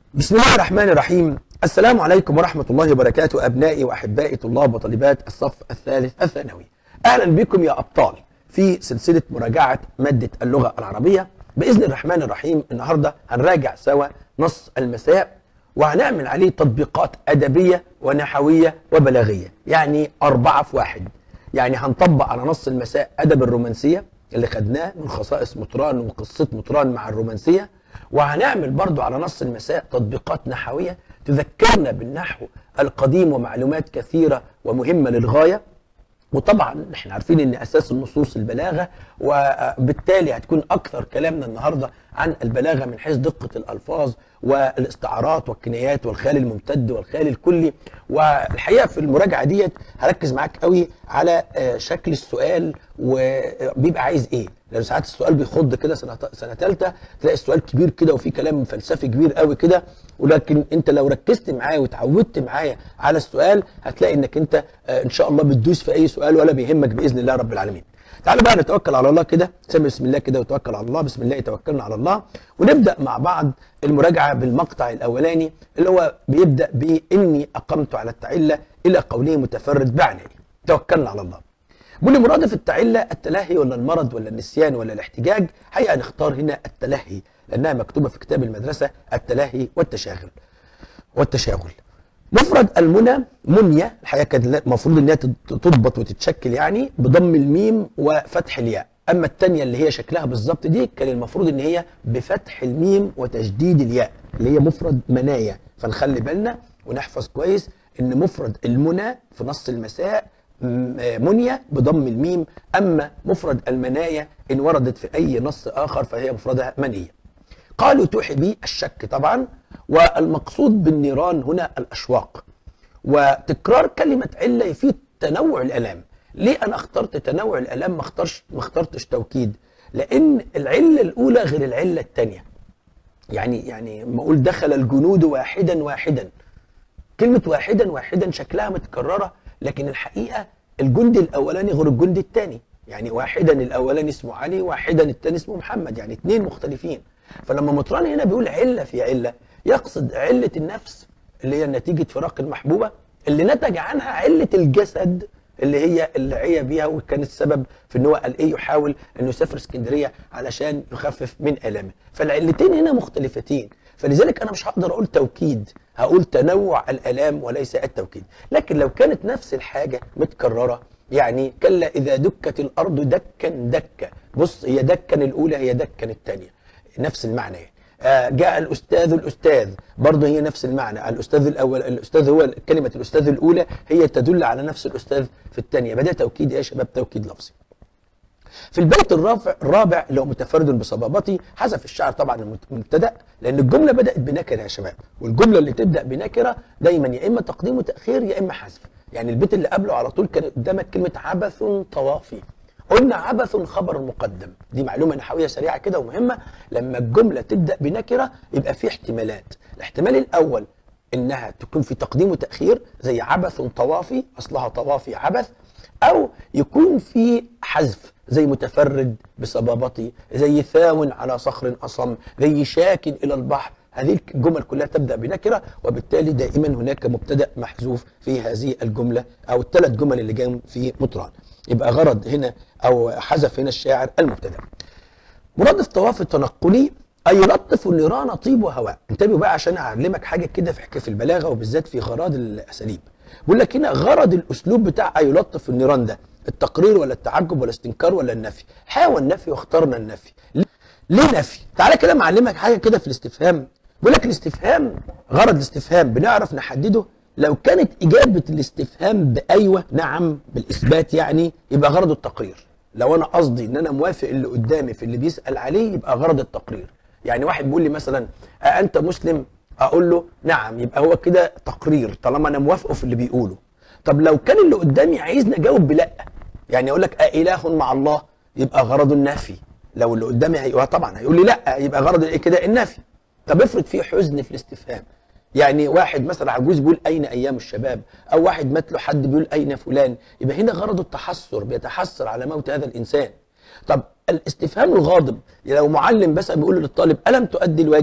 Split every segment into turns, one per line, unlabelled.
بسم الله الرحمن الرحيم السلام عليكم ورحمة الله وبركاته أبنائي وأحبائي طلاب وطالبات الصف الثالث الثانوي أهلا بكم يا أبطال في سلسلة مراجعة مادة اللغة العربية بإذن الرحمن الرحيم النهاردة هنراجع سوا نص المساء وهنعمل عليه تطبيقات أدبية ونحوية وبلاغية يعني أربعة في واحد يعني هنطبق على نص المساء أدب الرومانسية اللي خدناه من خصائص مطران وقصة مطران مع الرومانسية وهنعمل برضو على نص المساء تطبيقات نحوية تذكرنا بالنحو القديم ومعلومات كثيرة ومهمة للغاية وطبعا احنا عارفين ان اساس النصوص البلاغه وبالتالي هتكون اكثر كلامنا النهارده عن البلاغه من حيث دقه الالفاظ والاستعارات والكنايات والخيال الممتد والخيال الكلي والحقيقه في المراجعه ديت هركز معاك قوي على آه، شكل السؤال وبيبقى عايز ايه لان ساعات السؤال بيخض كده سنه سنه ثالثه تلاقي السؤال كبير كده وفيه كلام فلسفي كبير قوي كده ولكن انت لو ركزت معايا وتعودت معايا على السؤال هتلاقي انك انت آه، ان شاء الله بتدوس في اي سؤال ولا بيهمك باذن الله رب العالمين تعالوا بقى نتوكل على الله كده سمي بسم الله كده وتوكل على الله بسم الله توكلنا على الله ونبدا مع بعض المراجعه بالمقطع الاولاني اللي هو بيبدا باني اقمت على التعله الى قوله متفرد بعني توكلنا على الله بيقول لي مرادف التعله التلهي ولا المرض ولا النسيان ولا الاحتجاج هيا نختار هنا التلهي لانها مكتوبه في كتاب المدرسه التلهي والتشاغل والتشاغل مفرد المنى منية الحقيقه كانت المفروض انها تضبط وتتشكل يعني بضم الميم وفتح الياء اما الثانيه اللي هي شكلها بالظبط دي كان المفروض ان هي بفتح الميم وتشديد الياء اللي هي مفرد منايا فنخلي بالنا ونحفظ كويس ان مفرد المنى في نص المساء م- آه، منية بضم الميم اما مفرد المنايا ان وردت في اي نص اخر فهي مفردها منيه قالوا توحي بي الشك طبعا والمقصود بالنيران هنا الاشواق وتكرار كلمه عله يفيد تنوع الالام ليه انا اخترت تنوع الالام ما اخترش ما اخترتش توكيد لان العله الاولى غير العله الثانيه يعني يعني ما اقول دخل الجنود واحدا واحدا كلمه واحدا واحدا شكلها متكرره لكن الحقيقه الجندي الاولاني غير الجندي الثاني يعني واحدا الاولاني اسمه علي واحدا الثاني اسمه محمد يعني اثنين مختلفين فلما مطران هنا بيقول عله في عله يقصد عله النفس اللي هي نتيجه فراق المحبوبه اللي نتج عنها عله الجسد اللي هي اللي عيا بيها وكان السبب في ان هو قال ايه يحاول انه يسافر اسكندريه علشان يخفف من الامه فالعلتين هنا مختلفتين فلذلك انا مش هقدر اقول توكيد هقول تنوع الالام وليس التوكيد لكن لو كانت نفس الحاجه متكرره يعني كلا اذا دكت الارض دكا دكا بص هي دكا الاولى هي دكا الثانيه نفس المعنى يعني. آه، جاء الاستاذ الاستاذ برضه هي نفس المعنى الاستاذ الاول الاستاذ هو كلمه الاستاذ الاولى هي تدل على نفس الاستاذ في الثانيه بدا توكيد يا شباب توكيد لفظي في البيت الرابع الرابع اللي هو متفرد بصبابتي حذف الشعر طبعا المبتدا لان الجمله بدات بنكره يا شباب والجمله اللي تبدا بنكره دايما يا اما تقديم وتاخير يا اما حذف يعني البيت اللي قبله على طول كان قدامك كلمه عبث طوافي قلنا عبث خبر مقدم دي معلومه نحويه سريعه كده ومهمه لما الجمله تبدا بنكره يبقى في احتمالات الاحتمال الاول انها تكون في تقديم وتاخير زي عبث طوافي اصلها طوافي عبث او يكون في حذف زي متفرد بصبابتي زي ثاو على صخر اصم زي شاك الى البحر هذه الجمل كلها تبدا بنكره وبالتالي دائما هناك مبتدا محذوف في هذه الجمله او الثلاث جمل اللي جايين في مطران يبقى غرض هنا او حذف هنا الشاعر المبتدا مرادف طواف التنقلي أي يلطف النيران طيب وهواء انتبهوا بقى عشان أعلمك حاجة كده في حكاية في البلاغة وبالذات في غرض الأساليب بيقول لك هنا غرض الأسلوب بتاع أي يلطف النيران ده التقرير ولا التعجب ولا استنكار ولا النفي حاول النفي واخترنا النفي ليه نفي تعالى كده معلمك حاجة كده في الاستفهام بيقول لك الاستفهام غرض الاستفهام بنعرف نحدده لو كانت إجابة الاستفهام بأيوة نعم بالإثبات يعني يبقى غرضه التقرير لو انا قصدي ان انا موافق اللي قدامي في اللي بيسال عليه يبقى غرض التقرير يعني واحد بيقول لي مثلا أأنت مسلم اقول له نعم يبقى هو كده تقرير طالما انا موافقه في اللي بيقوله طب لو كان اللي قدامي عايزني اجاوب بلا يعني اقول لك أإله مع الله يبقى غرضه النفي لو اللي قدامي هي... طبعا هيقول لي لا يبقى غرض ايه كده النفي طب افرض في حزن في الاستفهام يعني واحد مثلا عجوز بيقول اين ايام الشباب او واحد مات له حد بيقول اين فلان يبقى هنا غرضه التحسر بيتحسر على موت هذا الانسان طب الاستفهام الغاضب لو معلم بس بيقول للطالب الم تؤدي الواجب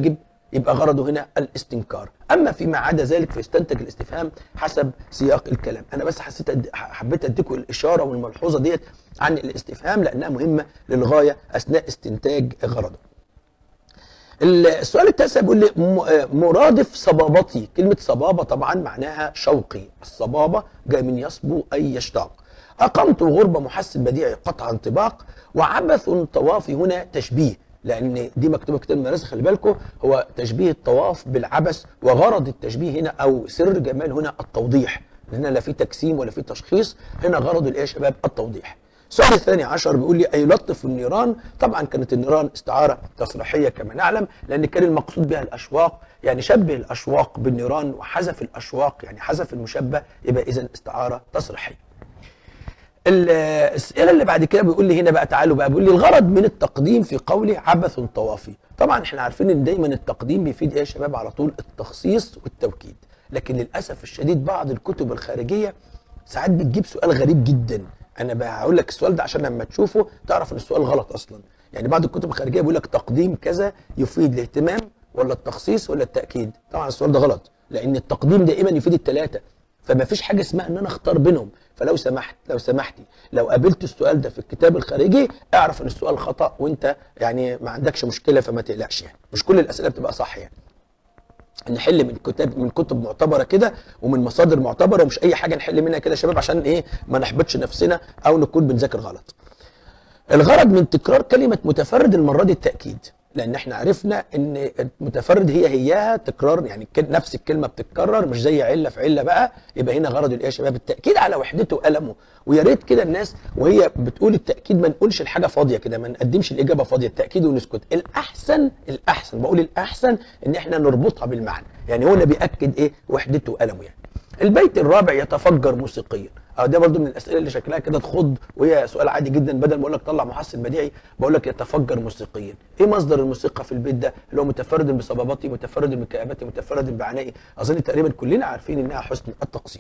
يبقى غرضه هنا الاستنكار اما فيما عدا ذلك فيستنتج الاستفهام حسب سياق الكلام انا بس حسيت أد... حبيت اديكم الاشاره والملحوظه ديت عن الاستفهام لانها مهمه للغايه اثناء استنتاج غرضه السؤال التاسع بيقول لي م- مرادف صبابتي كلمة صبابة طبعا معناها شوقي الصبابة جاي من يصبو أي يشتاق أقمت غربة محسن بديعي قطع انطباق وعبث طوافي هنا تشبيه لأن دي مكتوبة كتاب المدرسة خلي بالكم هو تشبيه الطواف بالعبث وغرض التشبيه هنا أو سر جمال هنا التوضيح لأن لا في تجسيم ولا في تشخيص هنا غرض الإيه يا شباب التوضيح السؤال الثاني عشر بيقول لي أيلطف النيران طبعا كانت النيران استعارة تصريحية كما نعلم لأن كان المقصود بها الأشواق يعني شبه الأشواق بالنيران وحذف الأشواق يعني حذف المشبه يبقى إذا استعارة تصريحية الاسئله اللي بعد كده بيقول لي هنا بقى تعالوا بقى بيقول لي الغرض من التقديم في قولي عبث طوافي طبعا احنا عارفين ان دايما التقديم بيفيد ايه يا شباب على طول التخصيص والتوكيد لكن للاسف الشديد بعض الكتب الخارجيه ساعات بتجيب سؤال غريب جدا انا بقى هقول لك السؤال ده عشان لما تشوفه تعرف ان السؤال غلط اصلا يعني بعض الكتب الخارجيه بيقول لك تقديم كذا يفيد الاهتمام ولا التخصيص ولا التاكيد طبعا السؤال ده غلط لان التقديم دائما يفيد الثلاثه فما فيش حاجه اسمها ان انا اختار بينهم فلو سمحت لو سمحتي لو قابلت السؤال ده في الكتاب الخارجي اعرف ان السؤال خطا وانت يعني ما عندكش مشكله فما تقلقش يعني مش كل الاسئله بتبقى صح يعني نحل من كتاب من كتب معتبره كده ومن مصادر معتبره ومش اي حاجه نحل منها كده يا شباب عشان ايه ما نحبطش نفسنا او نكون بنذاكر غلط الغرض من تكرار كلمه متفرد المره دي التاكيد لان احنا عرفنا ان المتفرد هي هياها تكرار يعني كل- نفس الكلمه بتتكرر مش زي عله في عله بقى يبقى هنا غرض الايه يا شباب التاكيد على وحدته وألمه ويا ريت كده الناس وهي بتقول التاكيد ما نقولش الحاجه فاضيه كده ما نقدمش الاجابه فاضيه التاكيد ونسكت الاحسن الاحسن بقول الاحسن ان احنا نربطها بالمعنى يعني هو اللي بياكد ايه وحدته وألمه يعني البيت الرابع يتفجر موسيقيا اه ده برضو من الاسئله اللي شكلها كده تخض وهي سؤال عادي جدا بدل ما اقول لك طلع محسن بديعي بقول لك يتفجر موسيقيا ايه مصدر الموسيقى في البيت ده اللي هو متفرد بصباباتي متفرد بكآبتي متفرد بعنائي اظن تقريبا كلنا عارفين انها حسن التقصير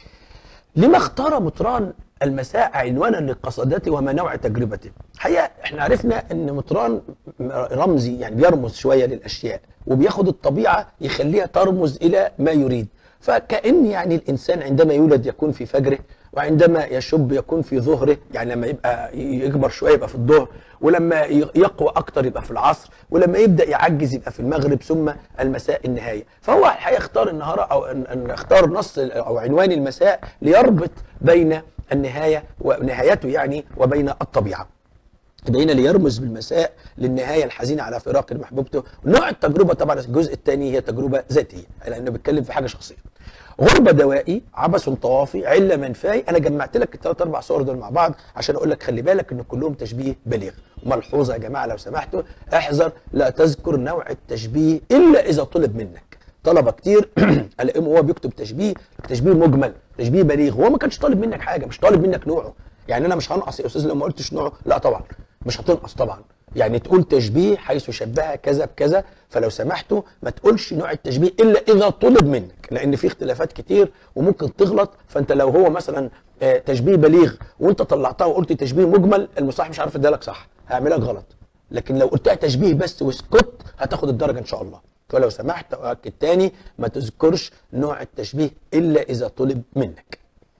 لما اختار مطران المساء عنوانا لقصدته وما نوع تجربته حقيقة احنا عرفنا ان مطران رمزي يعني بيرمز شوية للأشياء وبياخد الطبيعة يخليها ترمز إلى ما يريد فكأن يعني الإنسان عندما يولد يكون في فجره وعندما يشب يكون في ظهره يعني لما يبقى يكبر شوية يبقى في الظهر ولما يقوى أكتر يبقى في العصر ولما يبدأ يعجز يبقى في المغرب ثم المساء النهاية فهو الحقيقة اختار النهار أو أن أن اختار نص أو عنوان المساء ليربط بين النهاية ونهايته يعني وبين الطبيعة يبقى هنا ليرمز بالمساء للنهايه الحزينه على فراق محبوبته نوع التجربه طبعا الجزء الثاني هي تجربه ذاتيه لانه بيتكلم في حاجه شخصيه غربه دوائي عبث طوافي عله منفاي انا جمعت لك الثلاث اربع صور دول مع بعض عشان اقول لك خلي بالك ان كلهم تشبيه بليغ ملحوظه يا جماعه لو سمحتوا احذر لا تذكر نوع التشبيه الا اذا طلب منك طلبه كتير الاقيهم هو بيكتب تشبيه تشبيه مجمل تشبيه بليغ هو ما كانش طالب منك حاجه مش طالب منك نوعه يعني انا مش هنقص يا استاذ لو ما قلتش نوعه لا طبعا مش هتنقص طبعا يعني تقول تشبيه حيث شبه كذا بكذا فلو سمحتوا ما تقولش نوع التشبيه الا اذا طلب منك لان في اختلافات كتير وممكن تغلط فانت لو هو مثلا آه، تشبيه بليغ وانت طلعتها وقلت تشبيه مجمل المصحح مش عارف ادالك صح هيعملك غلط لكن لو قلتها تشبيه بس وسكت هتاخد الدرجه ان شاء الله فلو سمحت اؤكد تاني ما تذكرش نوع التشبيه الا اذا طلب منك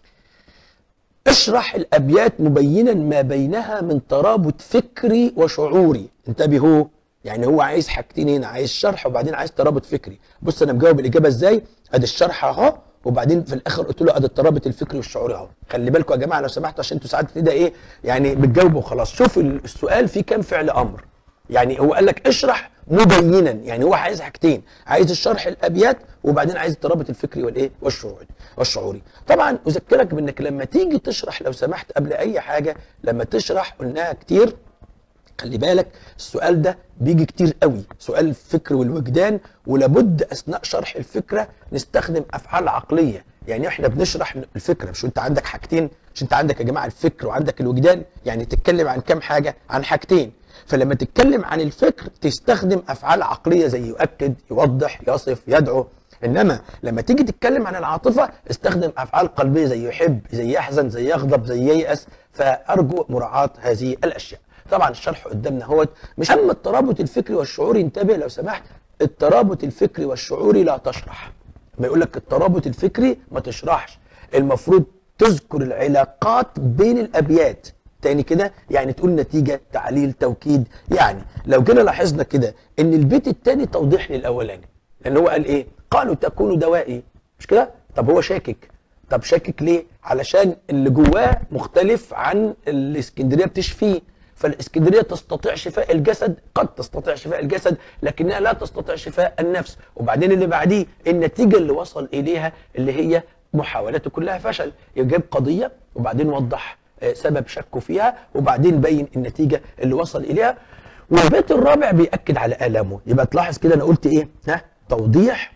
اشرح الابيات مبينا ما بينها من ترابط فكري وشعوري انتبهوا يعني هو عايز حاجتين هنا عايز شرح وبعدين عايز ترابط فكري بص انا مجاوب الاجابه ازاي ادي الشرح اهو وبعدين في الاخر قلت له ادي الترابط الفكري والشعوري اهو خلي بالكم يا جماعه لو سمحتوا عشان انتوا ساعات كده ايه يعني بتجاوبوا وخلاص شوف السؤال فيه كام فعل امر يعني هو قال لك اشرح مبينا يعني هو عايز حاجتين عايز الشرح الابيات وبعدين عايز الترابط الفكري والايه والشعوري والشعوري طبعا اذكرك بانك لما تيجي تشرح لو سمحت قبل اي حاجه لما تشرح قلناها كتير خلي بالك السؤال ده بيجي كتير قوي سؤال الفكر والوجدان ولابد اثناء شرح الفكره نستخدم افعال عقليه يعني احنا بنشرح الفكره مش انت عندك حاجتين مش انت عندك يا جماعه الفكر وعندك الوجدان يعني تتكلم عن كام حاجه عن حاجتين فلما تتكلم عن الفكر تستخدم افعال عقليه زي يؤكد يوضح يصف يدعو انما لما تيجي تتكلم عن العاطفه استخدم افعال قلبيه زي يحب زي يحزن زي يغضب زي ييأس فارجو مراعاه هذه الاشياء طبعا الشرح قدامنا هوت مش اما الترابط الفكري والشعوري انتبه لو سمحت الترابط الفكري والشعوري لا تشرح ما يقول لك الترابط الفكري ما تشرحش المفروض تذكر العلاقات بين الابيات تاني كده يعني تقول نتيجة تعليل توكيد يعني لو جينا لاحظنا كده ان البيت التاني توضيح للاولاني لان هو قال ايه قالوا تكون دوائي مش كده طب هو شاكك طب شاكك ليه علشان اللي جواه مختلف عن الاسكندريه بتشفيه فالاسكندريه تستطيع شفاء الجسد قد تستطيع شفاء الجسد لكنها لا تستطيع شفاء النفس وبعدين اللي بعديه النتيجه اللي وصل اليها اللي هي محاولاته كلها فشل يجيب قضيه وبعدين وضح آه، سبب شكه فيها وبعدين بين النتيجه اللي وصل اليها والبيت الرابع بيأكد على آلامه يبقى تلاحظ كده انا قلت ايه ها توضيح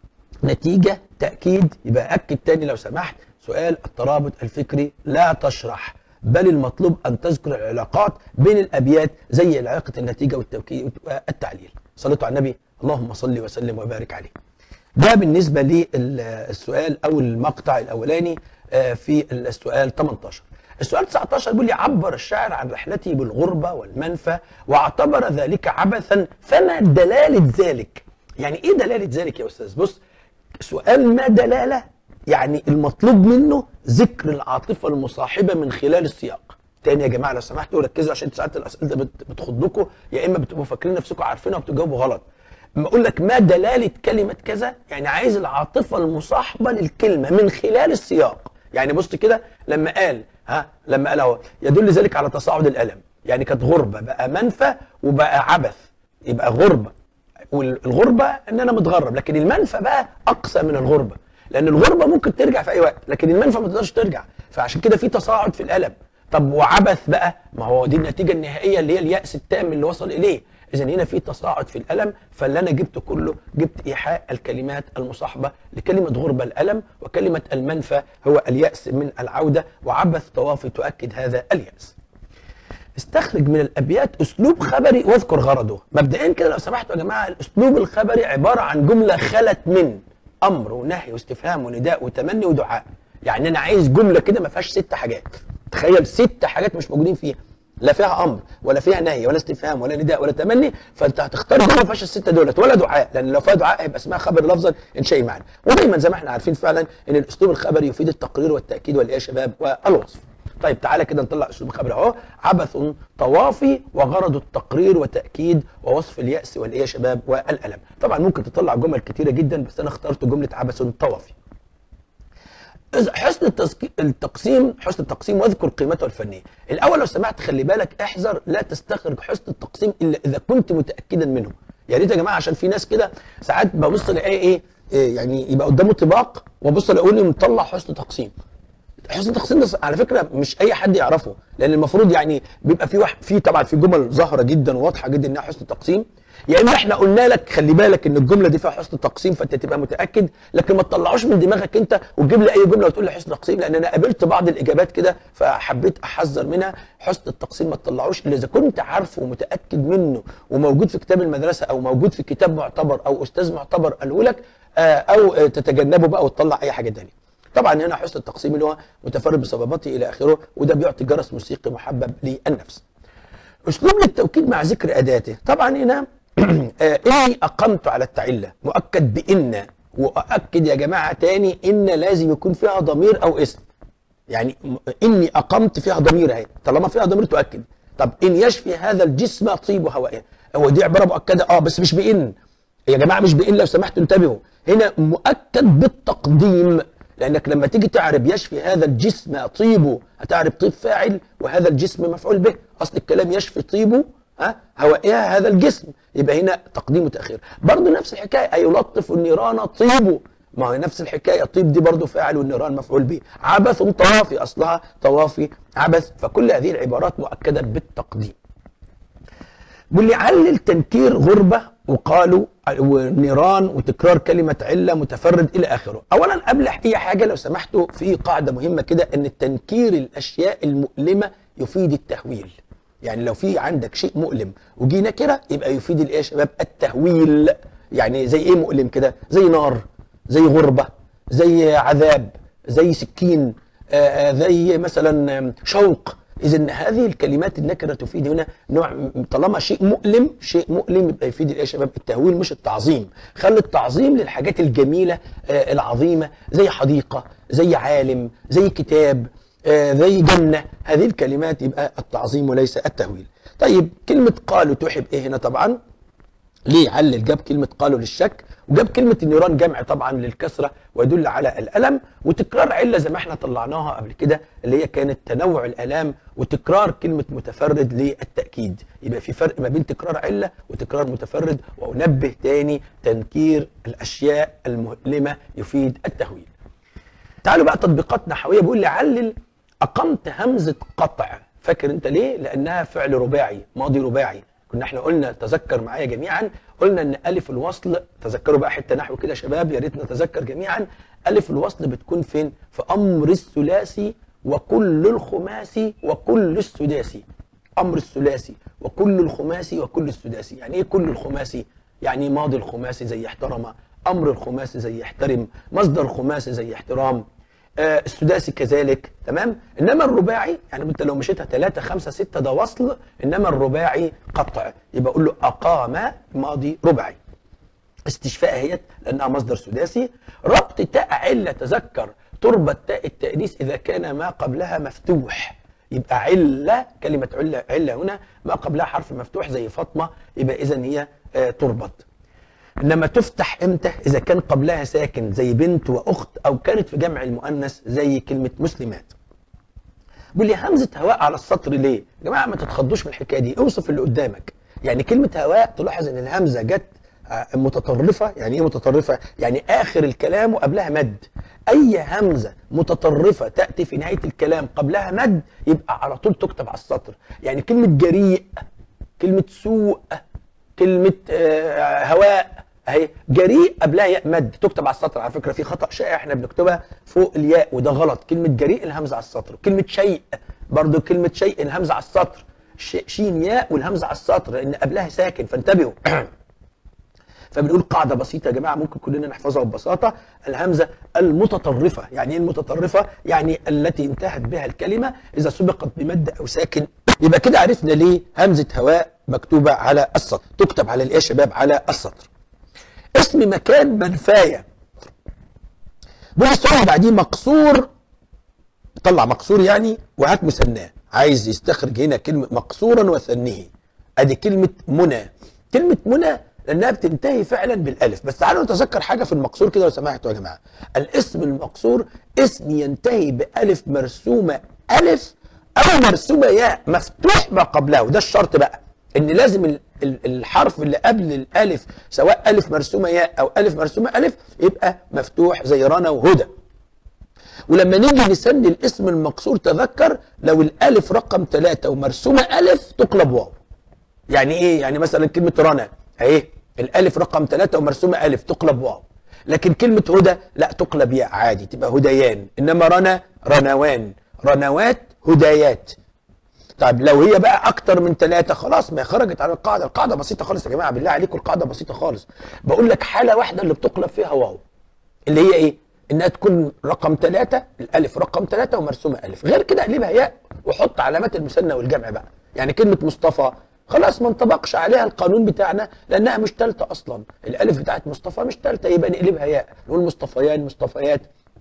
نتيجة تأكيد يبقى أكد تاني لو سمحت سؤال الترابط الفكري لا تشرح بل المطلوب أن تذكر العلاقات بين الأبيات زي علاقة النتيجة والتوكيد والتعليل صليتوا على النبي اللهم صل وسلم وبارك عليه ده بالنسبة للسؤال أو المقطع الأولاني آه، في السؤال 18 السؤال 19 بيقول لي عبر الشاعر عن رحلته بالغربة والمنفى واعتبر ذلك عبثا فما دلالة ذلك يعني ايه دلالة ذلك يا أستاذ بص سؤال ما دلالة يعني المطلوب منه ذكر العاطفة المصاحبة من خلال السياق تاني يا جماعة لو سمحتوا ركزوا عشان ساعات الأسئلة دي بت- بتخضكم يا إما بتبقوا فاكرين نفسكم عارفينها وبتجاوبوا غلط اما اقول لك ما دلاله كلمه كذا يعني عايز العاطفه المصاحبه للكلمه من خلال السياق يعني بص كده لما قال ها لما قال اهو يدل ذلك على تصاعد الالم يعني كانت غربه بقى منفى وبقى عبث يبقى غربه والغربه ان انا متغرب لكن المنفى بقى اقصى من الغربه لان الغربه ممكن ترجع في اي وقت لكن المنفى ما تقدرش ترجع فعشان كده في تصاعد في الالم طب وعبث بقى ما هو دي النتيجه النهائيه اللي هي الياس التام اللي وصل اليه اذا هنا في تصاعد في الالم فاللي انا جبته كله جبت ايحاء الكلمات المصاحبه لكلمه غربه الالم وكلمه المنفى هو الياس من العوده وعبث طوافي تؤكد هذا الياس استخرج من الابيات اسلوب خبري واذكر غرضه مبدئيا كده لو سمحتوا يا جماعه الاسلوب الخبري عباره عن جمله خلت من امر ونهي واستفهام ونداء وتمني ودعاء يعني انا عايز جمله كده ما فيهاش ست حاجات تخيل ست حاجات مش موجودين فيها لا فيها امر ولا فيها نهي ولا استفهام ولا نداء ولا تمني فانت هتختار جمله ما فيهاش السته دولت ولا دعاء لان لو فيها دعاء هيبقى اسمها خبر لفظا انشائي معنى ودايما زي ما احنا عارفين فعلا ان الاسلوب الخبري يفيد التقرير والتاكيد والايه يا شباب والوصف طيب تعالى كده نطلع اسلوب خبر اهو عبث طوافي وغرض التقرير وتاكيد ووصف الياس والايه يا شباب والالم طبعا ممكن تطلع جمل كتيره جدا بس انا اخترت جمله عبث طوافي إذا حسن التسك- التقسيم حسن التقسيم واذكر قيمته الفنيه الاول لو سمحت خلي بالك احذر لا تستخرج حسن التقسيم الا اذا كنت متاكدا منه يا ريت يا جماعه عشان في ناس كده ساعات ببص الاقي ايه إيه يعني يبقى قدامه طباق وابص الاقي لي مطلع حسن تقسيم حسن التقسيم ده على فكره مش اي حد يعرفه لان المفروض يعني بيبقى في واحد في طبعا في جمل ظاهره جدا وواضحه جدا انها حسن تقسيم يا اما احنا قلنا لك خلي بالك ان الجمله دي فيها حسن تقسيم فانت تبقى متاكد لكن ما تطلعوش من دماغك انت وتجيب لي اي جمله وتقول لي حسن تقسيم لان انا قابلت بعض الاجابات كده فحبيت احذر منها حسن التقسيم ما تطلعوش الا اذا كنت عارفه ومتاكد منه وموجود في كتاب المدرسه او موجود في كتاب معتبر او استاذ معتبر قاله لك آه، او آه، تتجنبه بقى وتطلع اي حاجه ثانيه طبعا هنا حسن التقسيم اللي هو متفرد بصبابته الى اخره وده بيعطي جرس موسيقي محبب للنفس. اسلوب للتوكيد مع ذكر اداته طبعا هنا آه، اني اقمت على التعله مؤكد بان واؤكد يا جماعه تاني ان لازم يكون فيها ضمير او اسم يعني م- اني اقمت فيها ضمير اهي طالما فيها ضمير تؤكد طب ان يشفي هذا الجسم طيب هوائه هو دي عباره مؤكده اه بس مش بان يا جماعه مش بان لو سمحتوا انتبهوا هنا مؤكد بالتقديم لانك لما تيجي تعرب يشفي هذا الجسم طيبه هتعرب طيب فاعل وهذا الجسم مفعول به اصل الكلام يشفي طيبه ها هوائها هذا الجسم يبقى هنا تقديم وتاخير برضه نفس الحكايه اي يلطف النيران طيبه ما هو نفس الحكايه طيب دي برضه فاعل والنيران مفعول به عبث طوافي اصلها طوافي عبث فكل هذه العبارات مؤكده بالتقديم واللي علل تنكير غربة وقالوا ونيران وتكرار كلمة علة متفرد إلى آخره أولا قبل أي حاجة لو سمحتوا في قاعدة مهمة كده أن التنكير الأشياء المؤلمة يفيد التهويل يعني لو في عندك شيء مؤلم وجي نكرة يبقى يفيد الإيه يا شباب التهويل يعني زي إيه مؤلم كده زي نار زي غربة زي عذاب زي سكين آه، آه، زي مثلا آم، شوق اذا هذه الكلمات النكره تفيد هنا نوع م- طالما شيء مؤلم شيء مؤلم يبقى يفيد ايه يا شباب التهويل مش التعظيم خلي التعظيم للحاجات الجميله آه العظيمه زي حديقه زي عالم زي كتاب آه زي جنه هذه الكلمات يبقى التعظيم وليس التهويل طيب كلمه قالوا تحب ايه هنا طبعا ليه علل جاب كلمة قالوا للشك وجاب كلمة النيران جمع طبعا للكسرة ويدل على الألم وتكرار علة زي ما احنا طلعناها قبل كده اللي هي كانت تنوع الآلام وتكرار كلمة متفرد للتأكيد يبقى في فرق ما بين تكرار علة وتكرار متفرد وأنبه تاني تنكير الأشياء المؤلمة يفيد التهويل تعالوا بقى تطبيقات نحويه بيقول لي علل اقمت همزه قطع فاكر انت ليه لانها فعل رباعي ماضي رباعي كنا احنا قلنا تذكر معايا جميعا قلنا ان الف الوصل تذكروا بقى حته نحو كده يا شباب يا ريت نتذكر جميعا الف الوصل بتكون فين في امر الثلاثي وكل الخماسي وكل السداسي امر الثلاثي وكل الخماسي وكل السداسي يعني ايه كل الخماسي يعني ماضي الخماسي زي احترم امر الخماسي زي يحترم مصدر الخماسي زي احترام آه السداسي كذلك تمام انما الرباعي يعني انت لو مشيتها 3 5 6 ده وصل انما الرباعي قطع يبقى اقول له اقام ماضي رباعي استشفاء اهيت لانها مصدر سداسي ربط تاء عله تذكر تربط تاء التانيث اذا كان ما قبلها مفتوح يبقى عله كلمه عله عله هنا ما قبلها حرف مفتوح زي فاطمه يبقى اذا هي آه تربط انما تفتح امتى اذا كان قبلها ساكن زي بنت واخت او كانت في جمع المؤنث زي كلمه مسلمات بيقول لي همزه هواء على السطر ليه يا جماعه ما تتخضوش من الحكايه دي اوصف اللي قدامك يعني كلمه هواء تلاحظ ان الهمزه جت آه، متطرفه يعني ايه متطرفه يعني اخر الكلام وقبلها مد اي همزه متطرفه تاتي في نهايه الكلام قبلها مد يبقى على طول تكتب على السطر يعني كلمه جريء كلمه سوء كلمه آه، هواء اهي جريء قبلها ياء مد تكتب على السطر على فكره في خطا شائع احنا بنكتبها فوق الياء وده غلط كلمه جريء الهمزه على السطر كلمه شيء برضو كلمه شيء الهمزه على السطر ش- شين ياء والهمزه على السطر لان قبلها ساكن فانتبهوا فبنقول قاعدة بسيطة يا جماعة ممكن كلنا نحفظها ببساطة الهمزة المتطرفة يعني ايه المتطرفة؟ يعني التي انتهت بها الكلمة إذا سبقت بمد أو ساكن يبقى كده عرفنا ليه همزة هواء مكتوبة على السطر تكتب على الايه يا شباب على السطر اسم مكان منفاية بص السؤال اللي بعديه مقصور طلع مقصور يعني وهات مثناه عايز يستخرج هنا كلمة مقصورا وثنيه ادي كلمة منى كلمة منى لانها بتنتهي فعلا بالالف بس تعالوا نتذكر حاجة في المقصور كده لو سمحتوا يا جماعة الاسم المقصور اسم ينتهي بألف مرسومة ألف أو مرسومة ياء مفتوح ما قبلها وده الشرط بقى ان لازم ال- ال- الحرف اللي قبل الالف سواء الف مرسومه ياء او الف مرسومه الف يبقى مفتوح زي رنا وهدى ولما نيجي نسمي الاسم المقصور تذكر لو الالف رقم ثلاثة ومرسومه الف تقلب واو يعني ايه يعني مثلا كلمه رنا اهي الالف رقم ثلاثة ومرسومه الف تقلب واو لكن كلمه هدى لا تقلب ياء عادي تبقى هديان انما رنا رنوان رنوات هدايات طيب لو هي بقى اكتر من ثلاثة خلاص ما هي خرجت عن القاعدة القاعدة بسيطة خالص يا جماعة بالله عليكم القاعدة بسيطة خالص بقول لك حالة واحدة اللي بتقلب فيها واو اللي هي ايه انها تكون رقم ثلاثة الالف رقم ثلاثة ومرسومة الف غير كده اقلبها ياء وحط علامات المثنى والجمع بقى يعني كلمة مصطفى خلاص ما انطبقش عليها القانون بتاعنا لانها مش ثالثة اصلا الالف بتاعت مصطفى مش ثالثة يبقى نقلبها ياء نقول مصطفيان مصطفيات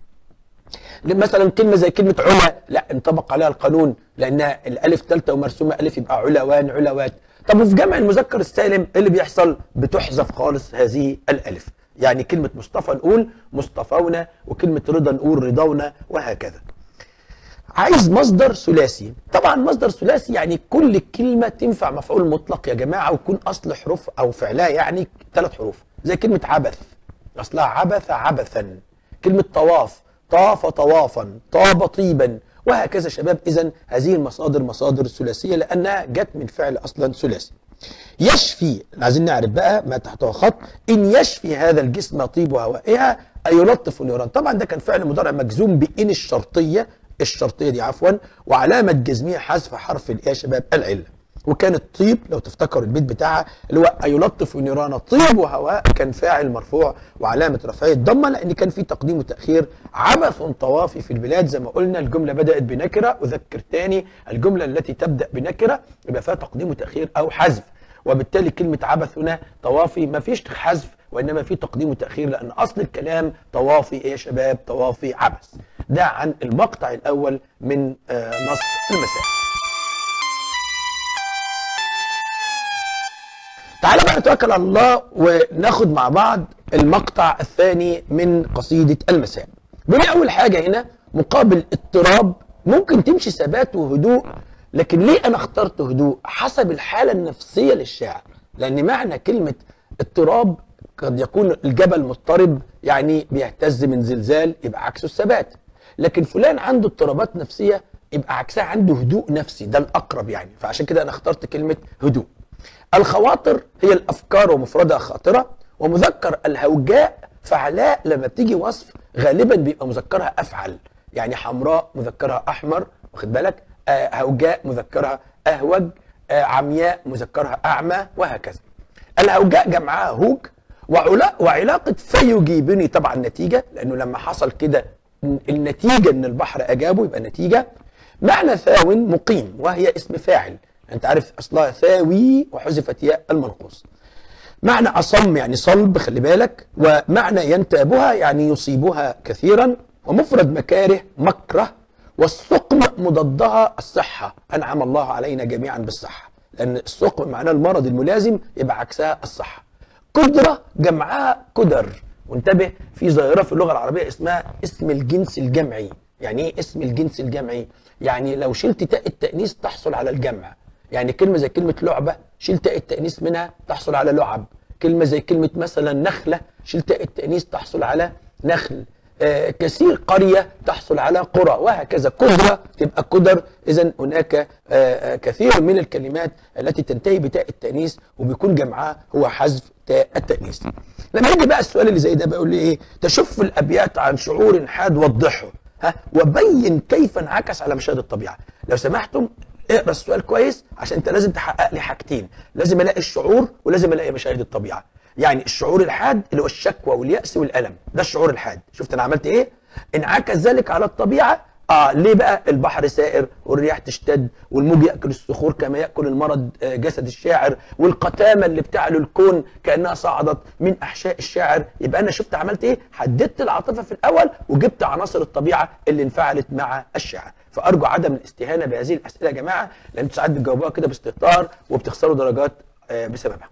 مثلا كلمة زي كلمة علا لا انطبق عليها القانون لأنها الألف ثالثة ومرسومة ألف يبقى علوان علوات طب وفي جمع المذكر السالم ايه اللي بيحصل بتحذف خالص هذه الألف يعني كلمة مصطفى نقول مصطفون وكلمة رضا نقول رضونا وهكذا عايز مصدر ثلاثي طبعا مصدر ثلاثي يعني كل كلمة تنفع مفعول مطلق يا جماعة ويكون أصل حروف أو فعلها يعني ثلاث حروف زي كلمة عبث أصلها عبث عبثا كلمة طواف طاف طوافا طاب طيبا وهكذا شباب إذا هذه المصادر مصادر ثلاثية لأنها جت من فعل أصلا ثلاثي يشفي عايزين نعرف بقى ما تحته خط إن يشفي هذا الجسم طيب هوائها أي يلطف النيران طبعا ده كان فعل مضارع مجزوم بإن الشرطية الشرطية دي عفوا وعلامة جزمية حذف حرف الإيه يا شباب العلة وكانت طيب لو تفتكروا البيت بتاعها اللي هو يلطف نيران طيب وهواء كان فاعل مرفوع وعلامه رفعه الضمه لان كان في تقديم وتاخير عبث طوافي في البلاد زي ما قلنا الجمله بدات بنكره اذكر تاني الجمله التي تبدا بنكره يبقى فيها تقديم وتاخير او حذف وبالتالي كلمه عبث هنا طوافي ما فيش حذف وانما في تقديم وتاخير لان اصل الكلام طوافي ايه يا شباب طوافي عبث ده عن المقطع الاول من آه، نص المساء تعالى بقى نتوكل على الله وناخد مع بعض المقطع الثاني من قصيدة المساء بيقول أول حاجة هنا مقابل اضطراب ممكن تمشي ثبات وهدوء لكن ليه أنا اخترت هدوء حسب الحالة النفسية للشاعر لأن معنى كلمة اضطراب قد يكون الجبل مضطرب يعني بيهتز من زلزال يبقى عكسه الثبات لكن فلان عنده اضطرابات نفسية يبقى عكسها عنده هدوء نفسي ده الأقرب يعني فعشان كده أنا اخترت كلمة هدوء الخواطر هي الافكار ومفردها خاطره ومذكر الهوجاء فعلاء لما بتيجي وصف غالبا بيبقى مذكرها افعل يعني حمراء مذكرها احمر واخد بالك آه هوجاء مذكرها اهوج آه عمياء مذكرها اعمى وهكذا الهوجاء جمعها هوج وعلا- وعلاقه فيجيبني طبعا نتيجه لانه لما حصل كده النتيجه ان البحر اجابه يبقى نتيجه معنى ثاو مقيم وهي اسم فاعل انت عارف اصلها ثاوي وحذفت ياء المنقوص معنى اصم يعني صلب خلي بالك ومعنى ينتابها يعني يصيبها كثيرا ومفرد مكاره مكره والسقم مضادها الصحه انعم الله علينا جميعا بالصحه لان السقم معناه المرض الملازم يبقى عكسها الصحه قدره جمعها قدر وانتبه في ظاهره في اللغه العربيه اسمها اسم الجنس الجمعي يعني ايه اسم الجنس الجمعي يعني لو شلت تاء التانيث تحصل على الجمع يعني كلمه زي كلمه لعبه شيل تاء التانيث منها تحصل على لعب كلمه زي كلمه مثلا نخله شيل تاء التانيث تحصل على نخل آه كثير قريه تحصل على قرى وهكذا قدره تبقى قدر اذا هناك آه آه كثير من الكلمات التي تنتهي بتاء التانيث وبيكون جمعها هو حذف تاء التانيث لما يجي بقى السؤال اللي زي ده بيقول لي ايه تشف الابيات عن شعور حاد وضحه ها وبين كيف انعكس على مشاهد الطبيعه لو سمحتم اقرا السؤال كويس عشان انت لازم تحقق لي حاجتين لازم الاقي الشعور ولازم الاقي مشاهد الطبيعه يعني الشعور الحاد اللي هو الشكوى والياس والالم ده الشعور الحاد شفت انا عملت ايه انعكس ذلك على الطبيعه اه ليه بقى البحر سائر والرياح تشتد والموج ياكل الصخور كما ياكل المرض آه، جسد الشاعر والقتامه اللي بتعلو الكون كانها صعدت من احشاء الشاعر يبقى انا شفت عملت ايه حددت العاطفه في الاول وجبت عناصر الطبيعه اللي انفعلت مع الشاعر فارجو عدم الاستهانه بهذه الاسئله يا جماعه لان انتوا ساعات بتجاوبوها كده باستهتار وبتخسروا درجات آه، بسببها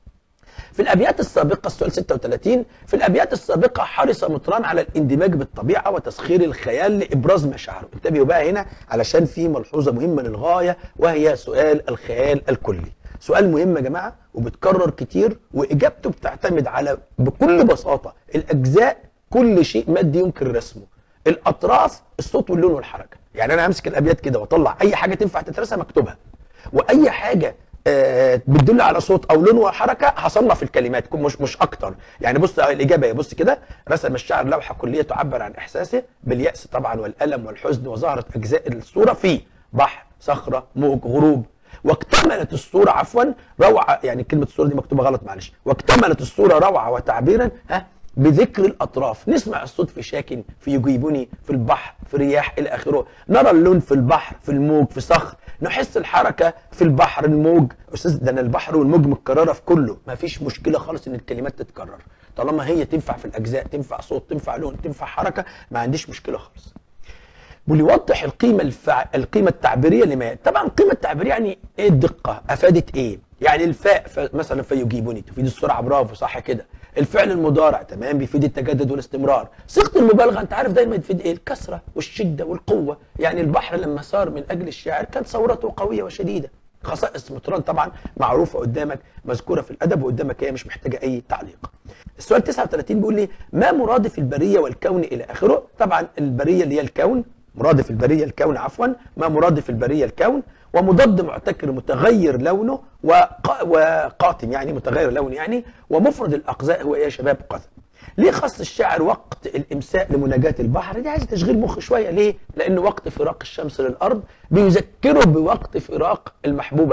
في الابيات السابقه السؤال 36 في الابيات السابقه حرص مطران على الاندماج بالطبيعه وتسخير الخيال لابراز مشاعره انتبهوا بقى هنا علشان في ملحوظه مهمه للغايه وهي سؤال الخيال الكلي سؤال مهم يا جماعه وبتكرر كتير واجابته بتعتمد على بكل بساطه الاجزاء كل شيء مادي يمكن رسمه الاطراف الصوت واللون والحركه يعني انا همسك الابيات كده واطلع اي حاجه تنفع تترسم اكتبها واي حاجه آه، بتدل على صوت او لون وحركه هصنف الكلمات كون مش مش اكتر يعني بص الاجابه هي بص كده رسم الشاعر لوحه كليه تعبر عن احساسه بالياس طبعا والالم والحزن وظهرت اجزاء الصوره في بحر صخره موج غروب واكتملت الصوره عفوا روعه يعني كلمه الصوره دي مكتوبه غلط معلش واكتملت الصوره روعه وتعبيرا ها بذكر الاطراف نسمع الصوت في شاكن في يجيبني في البحر في رياح الى اخره نرى اللون في البحر في الموج في صخر نحس الحركه في البحر الموج استاذ ده انا البحر والموج متكرره في كله ما فيش مشكله خالص ان الكلمات تتكرر طالما هي تنفع في الاجزاء تنفع صوت تنفع لون تنفع حركه ما عنديش مشكله خالص وليوضح القيمه الفع... القيمه التعبيريه لما يأتي. طبعا القيمه التعبيريه يعني ايه الدقه افادت ايه يعني الفاء ف... مثلا فيجيبني تفيد السرعه برافو صح كده الفعل المضارع تمام بيفيد التجدد والاستمرار صيغه المبالغه انت عارف دايما تفيد ايه الكثره والشده والقوه يعني البحر لما سار من اجل الشاعر كانت ثورته قويه وشديده خصائص مطران طبعا معروفه قدامك مذكوره في الادب وقدامك هي مش محتاجه اي تعليق السؤال 39 بيقول لي ما مرادف البريه والكون الى اخره طبعا البريه اللي هي الكون مرادف البريه الكون عفوا ما مرادف البريه الكون ومضاد معتكر متغير لونه وقا وقاتم يعني متغير لونه يعني ومفرد الاقزاء هو ايه يا شباب قذى ليه خص الشاعر وقت الامساء لمناجاه البحر دي عايز تشغيل مخ شويه ليه لان وقت فراق الشمس للارض بيذكره بوقت فراق المحبوبه له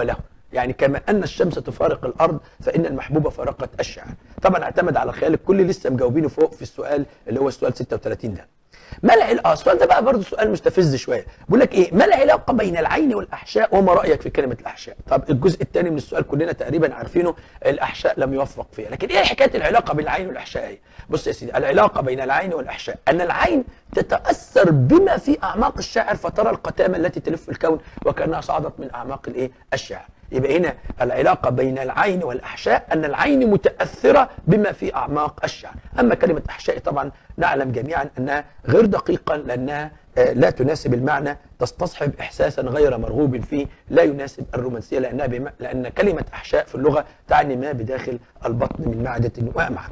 يعني كما ان الشمس تفارق الارض فان المحبوبه فارقت الشعر طبعا اعتمد على الخيال الكلي لسه مجاوبينه فوق في السؤال اللي هو السؤال 36 ده ما العلاقه اه السؤال ده بقى برضه سؤال مستفز شويه بيقول لك ايه ما العلاقه بين العين والاحشاء وما رايك في كلمه الاحشاء طب الجزء الثاني من السؤال كلنا تقريبا عارفينه الاحشاء لم يوفق فيها لكن ايه حكايه العلاقه بين العين والاحشاء ايه بص يا سيدي العلاقه بين العين والاحشاء ان العين تتاثر بما في اعماق الشاعر فترى القتامه التي تلف الكون وكانها صعدت من اعماق الايه الشاعر يبقى هنا العلاقه بين العين والاحشاء ان العين متاثره بما في اعماق الشعر اما كلمه احشاء طبعا نعلم جميعا انها غير دقيقه لانها آه، لا تناسب المعنى تستصحب احساسا غير مرغوب فيه لا يناسب الرومانسيه لانها بما لان كلمه احشاء في اللغه تعني ما بداخل البطن من معده وامعاء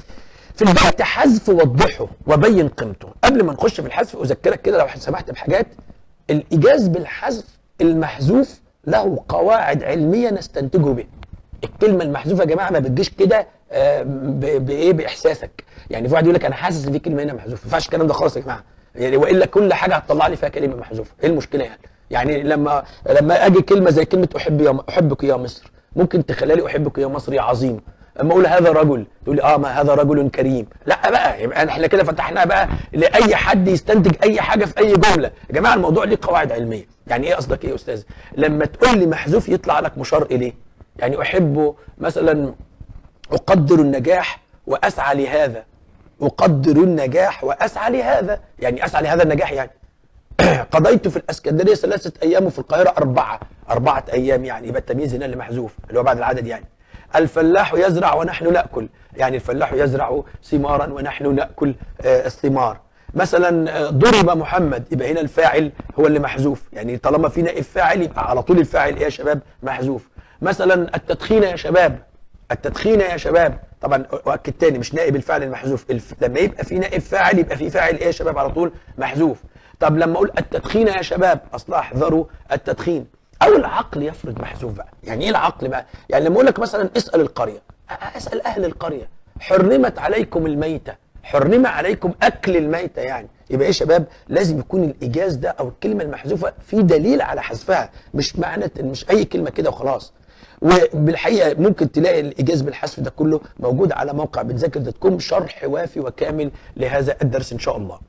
في البيت حذف وضحه وبين قيمته قبل ما نخش في الحذف اذكرك كده لو سمحت بحاجات الايجاز بالحذف المحذوف له قواعد علميه نستنتجه بها الكلمه المحذوفه يا جماعه ما بتجيش كده آه، ب- بايه باحساسك يعني في واحد يقول لك انا حاسس ان في كلمه هنا محذوفه ما ينفعش الكلام ده خالص يا جماعه يعني والا كل حاجه هتطلع لي فيها كلمه محذوفه ايه المشكله يعني يعني لما لما اجي كلمه زي كلمه احب يا احبك يا مصر ممكن تخلي لي احبك يا مصر يا عظيم اما اقول هذا رجل تقول لي اه ما هذا رجل كريم لا بقى يبقى احنا كده فتحناها بقى لاي حد يستنتج اي حاجه في اي جمله يا جماعه الموضوع ليه قواعد علميه يعني ايه قصدك ايه يا استاذ لما تقول لي محذوف يطلع لك مشار اليه يعني احب مثلا اقدر النجاح واسعى لهذا اقدر النجاح واسعى لهذا يعني اسعى لهذا النجاح يعني قضيت في الاسكندريه ثلاثه ايام وفي القاهره اربعه اربعه ايام يعني يبقى التمييز هنا اللي محذوف اللي هو بعد العدد يعني الفلاح يزرع ونحن ناكل يعني الفلاح يزرع ثمارا ونحن ناكل آه، الثمار مثلا آه، ضرب محمد يبقى هنا الفاعل هو اللي محذوف يعني طالما في نائب فاعل يبقى على طول الفاعل ايه يا شباب محذوف مثلا التدخين يا شباب التدخين يا شباب طبعا اؤكد تاني مش نائب الفاعل المحذوف الف... لما يبقى في نائب فاعل يبقى في فاعل ايه يا شباب على طول محذوف طب لما اقول التدخين يا شباب اصلا احذروا التدخين او العقل يفرض محذوف بقى يعني ايه العقل بقى يعني لما اقول لك مثلا اسال القريه أ- اسال اهل القريه حرمت عليكم الميته حرم عليكم اكل الميته يعني يبقى ايه يا شباب لازم يكون الايجاز ده او الكلمه المحذوفه في دليل على حذفها مش معنى مش اي كلمه كده وخلاص وبالحقيقه ممكن تلاقي الايجاز بالحذف ده كله موجود على موقع بتذاكر دوت كوم شرح وافي وكامل لهذا الدرس ان شاء الله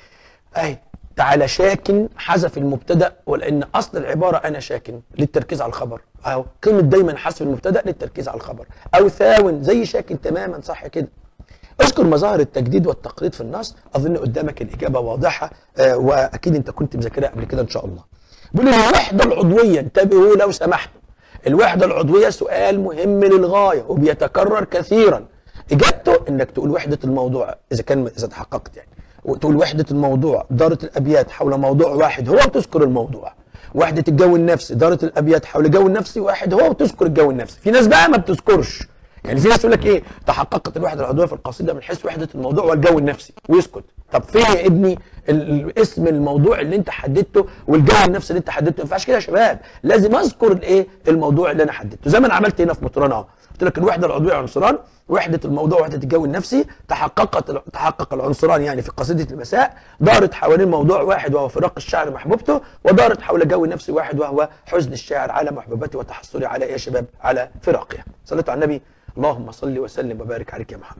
اهي تعالى شاكن حذف المبتدا ولان اصل العباره انا شاكن للتركيز على الخبر اهو قيمه دايما حذف المبتدا للتركيز على الخبر او ثاون زي شاكن تماما صح كده اذكر مظاهر التجديد والتقليد في النص اظن قدامك الاجابه واضحه آه واكيد انت كنت مذاكرها قبل كده ان شاء الله بيقول لي الوحده العضويه انتبهوا لو سمحتوا الوحده العضويه سؤال مهم للغايه وبيتكرر كثيرا اجابته انك تقول وحده الموضوع اذا كان اذا تحققت يعني وتقول وحده الموضوع داره الابيات حول موضوع واحد هو وتذكر الموضوع وحده الجو النفسي داره الابيات حول جو النفسي واحد هو وتذكر الجو النفسي في ناس بقى ما بتذكرش يعني في ناس يقول لك ايه تحققت الوحده العضويه في القصيده من حيث وحده الموضوع والجو النفسي ويسكت طب فين يا ابني ال- ال- اسم الموضوع اللي انت حددته والجو النفسي اللي انت حددته ما ينفعش كده يا شباب لازم اذكر الايه الموضوع اللي انا حددته زي ما انا عملت هنا في مطران اهو قلت لك الوحده العضويه عنصران وحده الموضوع وحده الجو النفسي تحققت تحقق العنصران يعني في قصيده المساء دارت حوالين موضوع واحد وهو فراق الشاعر محبوبته ودارت حول جو نفسي واحد وهو حزن الشاعر على محبوبته وتحسره على ايه يا شباب على فراقها صليت على النبي اللهم صل وسلم وبارك عليك يا محمد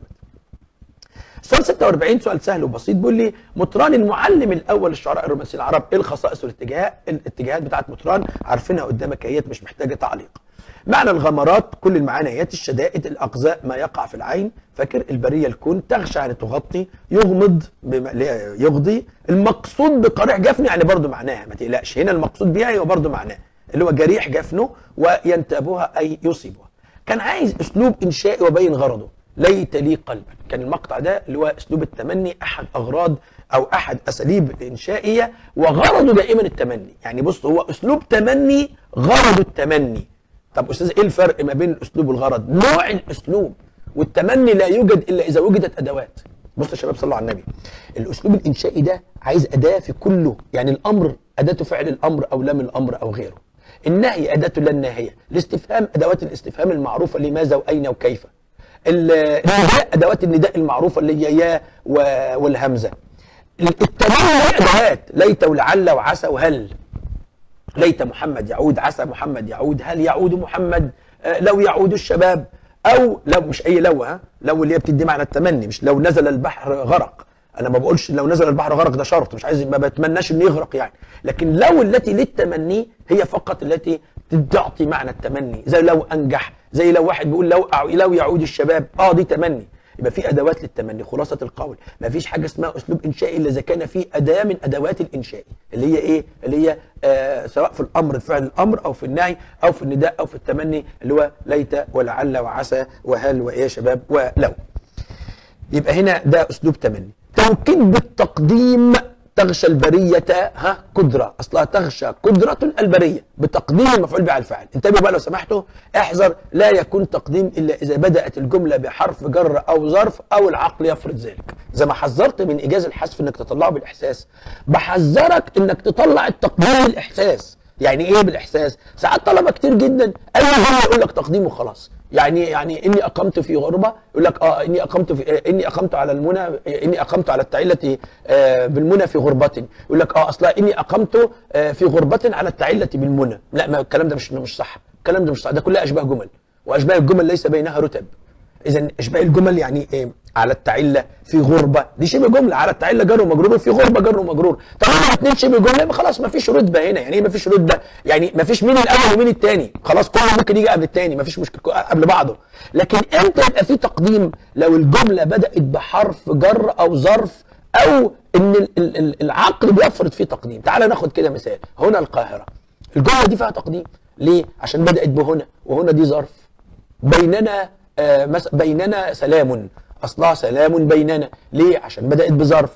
سؤال 46 سؤال سهل وبسيط بيقول لي مطران المعلم الاول للشعراء الرومانسيين العرب ايه الخصائص والاتجاهات الاتجاهات بتاعت مطران عارفينها قدامك اهيت مش محتاجه تعليق معنى الغمرات كل المعانيات الشدائد الاقزاء ما يقع في العين فاكر البريه الكون تغشى يعني تغطي يغمض بما اللي هي يغضي المقصود بقريح جفن يعني برضو معناها ما تقلقش هنا المقصود بيها هو برضو معناه اللي هو جريح جفنه وينتابها اي يصيبها كان عايز اسلوب انشائي وبين غرضه ليت لي قلبا كان المقطع ده اللي هو اسلوب التمني احد اغراض او احد اساليب الانشائيه وغرضه دائما التمني يعني بص هو اسلوب تمني غرضه التمني طب استاذ ايه الفرق ما بين الاسلوب والغرض نوع الاسلوب والتمني لا يوجد الا اذا وجدت ادوات بص يا شباب صلوا على النبي الاسلوب الانشائي ده عايز اداه في كله يعني الامر اداه فعل الامر او لام الامر او غيره النهي اداه لا الناهيه الاستفهام ادوات الاستفهام المعروفه لماذا واين وكيف النداء ادوات النداء المعروفه اللي هي يا و- والهمزه التمني له ادوات ليت ولعل وعسى وهل ليت محمد يعود عسى محمد يعود هل يعود محمد آه، لو يعود الشباب او لو مش اي لو ها لو اللي هي بتدي معنى التمني مش لو نزل البحر غرق انا ما بقولش لو نزل البحر غرق ده شرط مش عايز ما بتمناش انه يغرق يعني لكن لو التي للتمني هي فقط التي تعطي معنى التمني زي لو انجح زي لو واحد بيقول لو أع- لو يعود الشباب اه دي تمني يبقى في ادوات للتمني خلاصه القول ما فيش حاجه اسمها اسلوب انشائي الا اذا كان في اداه من ادوات الانشاء اللي هي ايه اللي هي آه سواء في الامر فعل الامر او في النهي او في النداء او في التمني اللي هو ليت ولعل وعسى وهل وايه يا شباب ولو يبقى هنا ده اسلوب تمني توكيد بالتقديم تغشى البرية ها قدرة أصلها تغشى قدرة البرية بتقديم المفعول به على الفاعل انتبهوا بقى لو سمحتوا احذر لا يكون تقديم إلا إذا بدأت الجملة بحرف جر أو ظرف أو العقل يفرض ذلك زي ما حذرت من إيجاز الحذف إنك تطلعه بالإحساس بحذرك إنك تطلع التقديم بالإحساس يعني ايه بالاحساس ساعات طلبه كتير جدا اي جمله يقول لك تقديم وخلاص يعني يعني اني اقمت في غربه يقول لك اه اني اقمت في آه اني اقمت على المنى آه اني اقمت على التعله آه بالمنى في غربه يقول لك اه اصلا اني اقمت آه في غربه على التعله بالمنى لا ما الكلام ده مش مش صح الكلام ده مش صح ده كلها اشباه جمل واشباه الجمل ليس بينها رتب اذا اشباه الجمل يعني ايه على التعله في غربه دي شبه جمله على التعله جر ومجرور في غربه جر ومجرور طالما الاثنين شبه جمله يبقى خلاص ما فيش رتبه هنا يعني ايه ما فيش رتبه يعني ما فيش مين الاول ومين الثاني خلاص كله ممكن يجي قبل الثاني ما فيش مشكله قبل بعضه لكن امتى يبقى في تقديم لو الجمله بدات بحرف جر او ظرف او ان ال- ال- ال- العقل بيفرض فيه تقديم تعال ناخد كده مثال هنا القاهره الجمله دي فيها تقديم ليه عشان بدات بهنا وهنا دي ظرف بيننا آه مس... بيننا سلام اصلها سلام بيننا ليه عشان بدات بظرف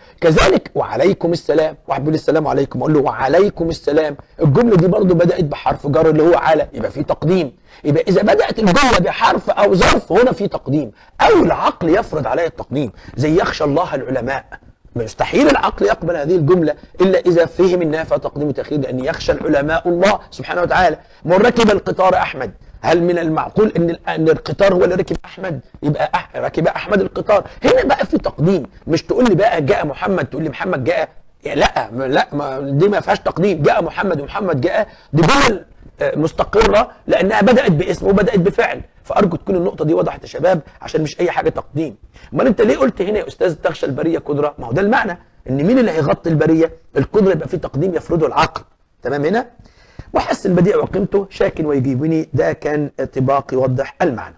كذلك وعليكم السلام واحد بيقول السلام عليكم اقول له وعليكم السلام الجمله دي برضو بدات بحرف جر اللي هو على يبقى في تقديم يبقى اذا بدات الجمله بحرف او ظرف هنا في تقديم او العقل يفرض عليها التقديم زي يخشى الله العلماء مستحيل العقل يقبل هذه الجملة إلا إذا فهم إنها فيها تقديم وتأخير لأن يخشى العلماء الله سبحانه وتعالى من ركب القطار أحمد هل من المعقول ان ان القطار هو اللي ركب احمد يبقى أح ركب احمد القطار هنا بقى في تقديم مش تقول لي بقى جاء محمد تقول لي محمد جاء يا لا ما- لا ما دي ما فيهاش تقديم جاء محمد ومحمد جاء دي جمل آه، مستقره لانها بدات باسم وبدات بفعل فارجو تكون النقطه دي وضحت يا شباب عشان مش اي حاجه تقديم امال انت ليه قلت هنا يا استاذ تخشى البريه قدره ما هو ده المعنى ان مين اللي هيغطي البريه القدره يبقى فيه تقديم يفرضه العقل تمام هنا وحس البديع وقيمته شاك ويجيبني ده كان طباق يوضح المعنى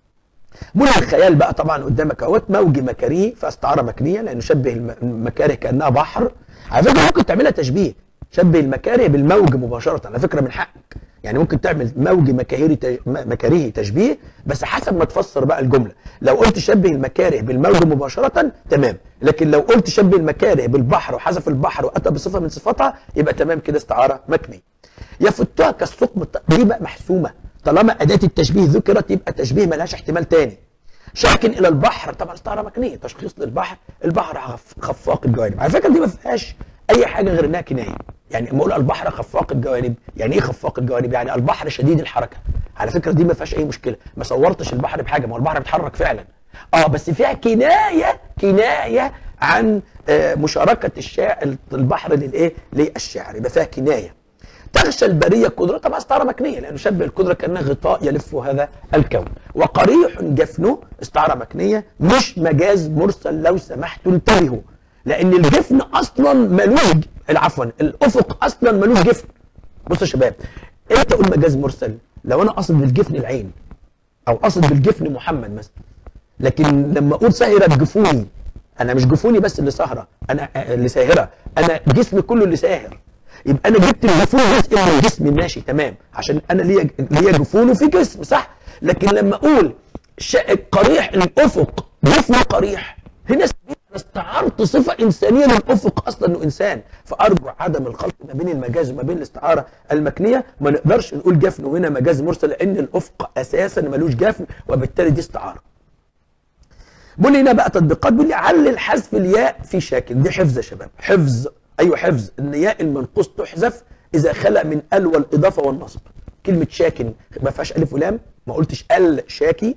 منى الخيال بقى طبعا قدامك اهوت موج مكاريه فاستعاره مكنيه لانه شبه الم- المكاره كانها بحر على فكره ممكن تعملها تشبيه شبه المكاره بالموج مباشره على فكره من حقك يعني ممكن تعمل موج مكاهيري تج... م- مكاريه تشبيه بس حسب ما تفسر بقى الجمله لو قلت شبه المكاره بالموج مباشره تمام لكن لو قلت شبه المكاره بالبحر وحذف البحر واتى بصفه من صفاتها يبقى تمام كده استعاره مكنيه يفتها كالثقب الط- دي بقى محسومه طالما اداه التشبيه ذكرت يبقى تشبيه ملهاش احتمال تاني شاكن الى البحر طبعا استعاره مكنيه تشخيص للبحر البحر خف- خفاق الجوانب على فكره دي ما فيهاش اي حاجه غير انها كنايه يعني لما اقول البحر خفاق الجوانب يعني ايه خفاق الجوانب يعني البحر شديد الحركه على فكره دي ما فيهاش اي مشكله ما صورتش البحر بحاجه ما هو البحر بيتحرك فعلا اه بس فيها كنايه كنايه عن آه مشاركه الشاعر البحر للايه للشعر يبقى فيها كنايه تغشى البريه قدره طبعا استعاره مكنيه لانه شبه القدره كانها غطاء يلف هذا الكون وقريح جفنه استعاره مكنيه مش مجاز مرسل لو سمحتوا انتبهوا لان الجفن اصلا ملوش عفوا الافق اصلا ملوش جفن بصوا يا شباب امتى اقول مجاز مرسل لو انا قصد بالجفن العين او قصد بالجفن محمد مثلا لكن لما اقول سهرت جفوني انا مش جفوني بس اللي سهره انا آه، اللي ساهره انا جسمي كله اللي ساهر يبقى انا جبت الجفون جزء من الجسم ماشي تمام عشان انا ليا ليا جفون وفي جسم صح لكن لما اقول شا- قريح الافق جفن قريح هنا انا استعرت صفه انسانيه للافق اصلا انه انسان فارجو عدم الخلط ما بين المجاز وما بين الاستعاره المكنيه ما نقدرش نقول جفن وهنا مجاز مرسل لان الافق اساسا ملوش جفن وبالتالي دي استعاره بيقول لي هنا بقى تطبيقات بيقول لي علل حذف الياء في شاكل دي حفظ يا شباب حفظ ايوه حفظ ان ياء المنقوص تحذف اذا خلق من ال والاضافه والنصب كلمه شاكن ما فيهاش الف ولام ما قلتش ال شاكي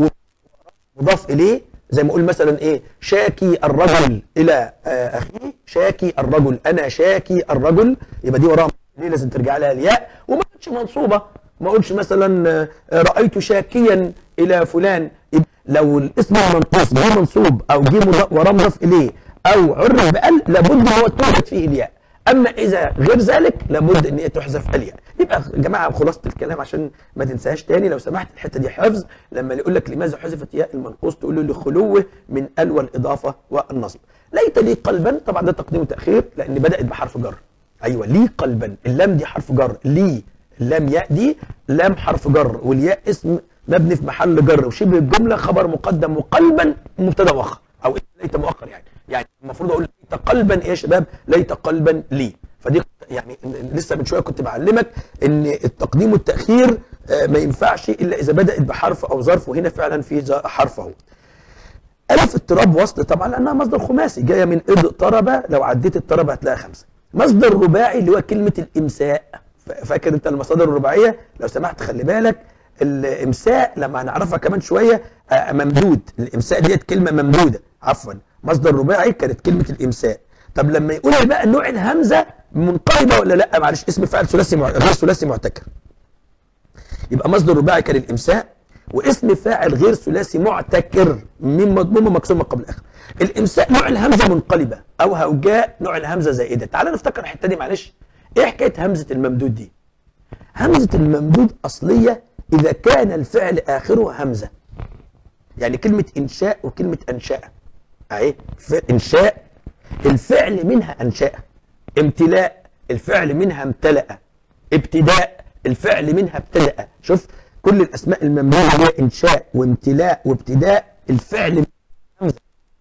ومضاف اليه زي ما اقول مثلا ايه شاكي الرجل الى آه، اخيه شاكي الرجل انا شاكي الرجل يبقى دي وراها ليه لازم ترجع لها الياء وما كانتش منصوبه ما اقولش مثلا آه، رايت شاكيا الى فلان يبقى لو الاسم المنقوص جه منصوب او جه مضاف وراه مضاف اليه او عرف بال لابد هو توجد فيه الياء اما اذا غير ذلك لابد ان هي تحذف الياء يبقى يا جماعه خلاصه الكلام عشان ما تنساهاش تاني لو سمحت الحته دي حفظ لما يقول لك لماذا حذفت ياء المنقوص تقول له لخلوه من ال والاضافه والنصب ليت لي قلبا طبعا ده تقديم وتاخير لان بدات بحرف جر ايوه لي قلبا اللام دي حرف جر لي اللام ياء دي لام حرف جر والياء اسم مبني في محل جر وشبه الجمله خبر مقدم وقلبا مبتدا مؤخر او ليت مؤخر يعني يعني المفروض اقول ليت قلبا ايه يا شباب ليت قلبا لي فدي يعني لسه من شويه كنت بعلمك ان التقديم والتاخير آه، ما ينفعش الا اذا بدات بحرف او ظرف وهنا فعلا في ز- حرف اهو ألف اضطراب وصل طبعا لأنها مصدر خماسي جاية من اضطرب لو عديت اضطرب هتلاقيها خمسة مصدر رباعي اللي هو كلمة الإمساء ف- فاكر أنت المصادر الرباعية لو سمحت خلي بالك الإمساء لما هنعرفها كمان شوية آه، ممدود الإمساء ديت كلمة ممدودة عفوا مصدر رباعي كانت كلمة الإمساء طب لما يقول لي بقى نوع الهمزة منقلبة ولا لا معلش اسم فاعل ثلاثي مع- غير ثلاثي معتكر يبقى مصدر رباعي كان الامساء واسم فاعل غير ثلاثي معتكر من مضموم مكسور قبل الاخر الامساء نوع الهمزه منقلبه او هوجاء نوع الهمزه زائده تعال نفتكر الحته دي معلش ايه حكايه همزه الممدود دي همزه الممدود اصليه اذا كان الفعل اخره همزه يعني كلمه انشاء وكلمه انشاء اهي ف- انشاء الفعل منها انشاء امتلاء الفعل منها امتلأ ابتداء الفعل منها ابتدأ شوف كل الاسماء الممنوعه هي انشاء وامتلاء وابتداء الفعل منها همزة.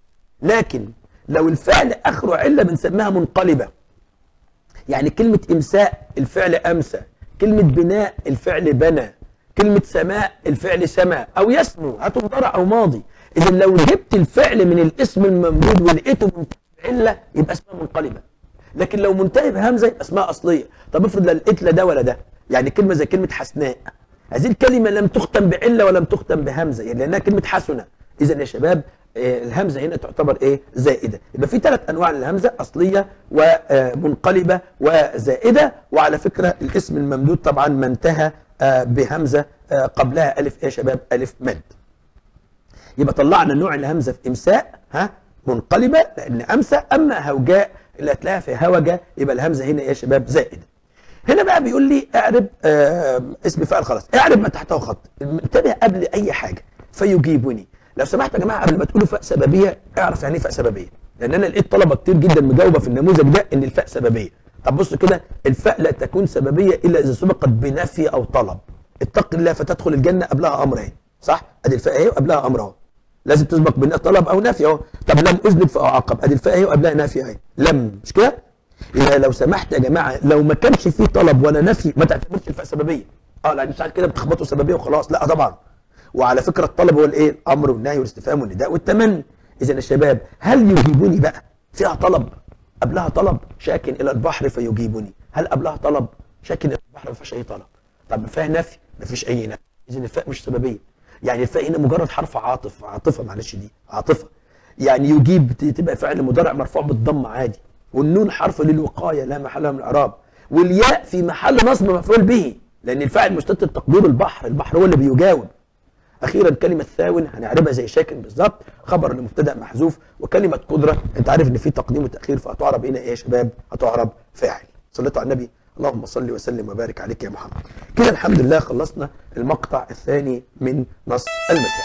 لكن لو الفعل اخره عله بنسميها منقلبه يعني كلمة إمساء الفعل أمسى كلمة بناء الفعل بنى كلمة سماء الفعل سما أو يسمو هاته مضارع أو ماضي إذا لو جبت الفعل من الاسم الممدود ولقيته منتهي بعلة يبقى اسمها منقلبة لكن لو منتهي بهمزة يبقى اسمها أصلية طب افرض لا لقيت لا ده ولا ده يعني كلمة زي كلمة حسناء هذه الكلمة لم تختم بعلة ولم تختم بهمزة يعني لأنها كلمة حسنة إذا يا شباب آه، الهمزة هنا تعتبر إيه زائدة يبقى في ثلاث أنواع للهمزة أصلية ومنقلبة وزائدة وعلى فكرة الاسم الممدود طبعا ما انتهى آه، بهمزة آه، قبلها ألف إيه يا شباب ألف مد يبقى طلعنا نوع الهمزه في امساء ها منقلبه لان امسى اما هوجاء اللي هتلاقيها في هوجه يبقى الهمزه هنا يا شباب زائده هنا بقى بيقول لي اعرب آه اسم فاعل خلاص اعرب ما تحته خط انتبه قبل اي حاجه فيجيبني لو سمحت يا جماعه قبل ما تقولوا فاء سببيه اعرف يعني ايه فاء سببيه لان انا لقيت طلبه كتير جدا مجاوبه في النموذج ده ان الفاء سببيه طب بص كده الفاء لا تكون سببيه الا اذا سبقت بنفي او طلب اتق الله فتدخل الجنه قبلها امر اهي صح ادي الفاء اهي وقبلها امر اهو لازم تسبق بناء طلب او نفي اهو طب لم اذنب فاعاقب ادي الفاء اهي وقبلها نفي اهي لم مش كده يبقى لو سمحت يا جماعه لو ما كانش فيه طلب ولا نفي ما تعتبرش الفاء سببيه اه لان ساعات كده بتخبطوا سببيه وخلاص لا طبعا وعلى فكره الطلب هو الايه الامر والنهي والاستفهام والنداء والتمني اذا يا شباب هل يجيبني بقى فيها طلب قبلها طلب شاكن الى البحر فيجيبني هل قبلها طلب شاكن الى البحر ما فيهاش اي طلب طب فيها نفي ما فيش اي نفي اذا الفاء مش سببيه يعني الفاء هنا مجرد حرف عاطف عاطفه معلش دي عاطفه يعني يجيب ت- تبقى فعل مضارع مرفوع بالضم عادي والنون حرف للوقايه لا محل له من الاعراب والياء في محل نصب مفعول به لان الفاعل مستتر تقدير البحر البحر هو اللي بيجاوب اخيرا كلمه ثاون هنعربها زي شاكن بالظبط خبر لمبتدا محذوف وكلمه قدره انت عارف ان في تقديم وتاخير فهتعرب هنا ايه يا شباب هتعرب فاعل صليت على النبي اللهم صل وسلم وبارك عليك يا محمد كده الحمد لله خلصنا المقطع الثاني من نص المساء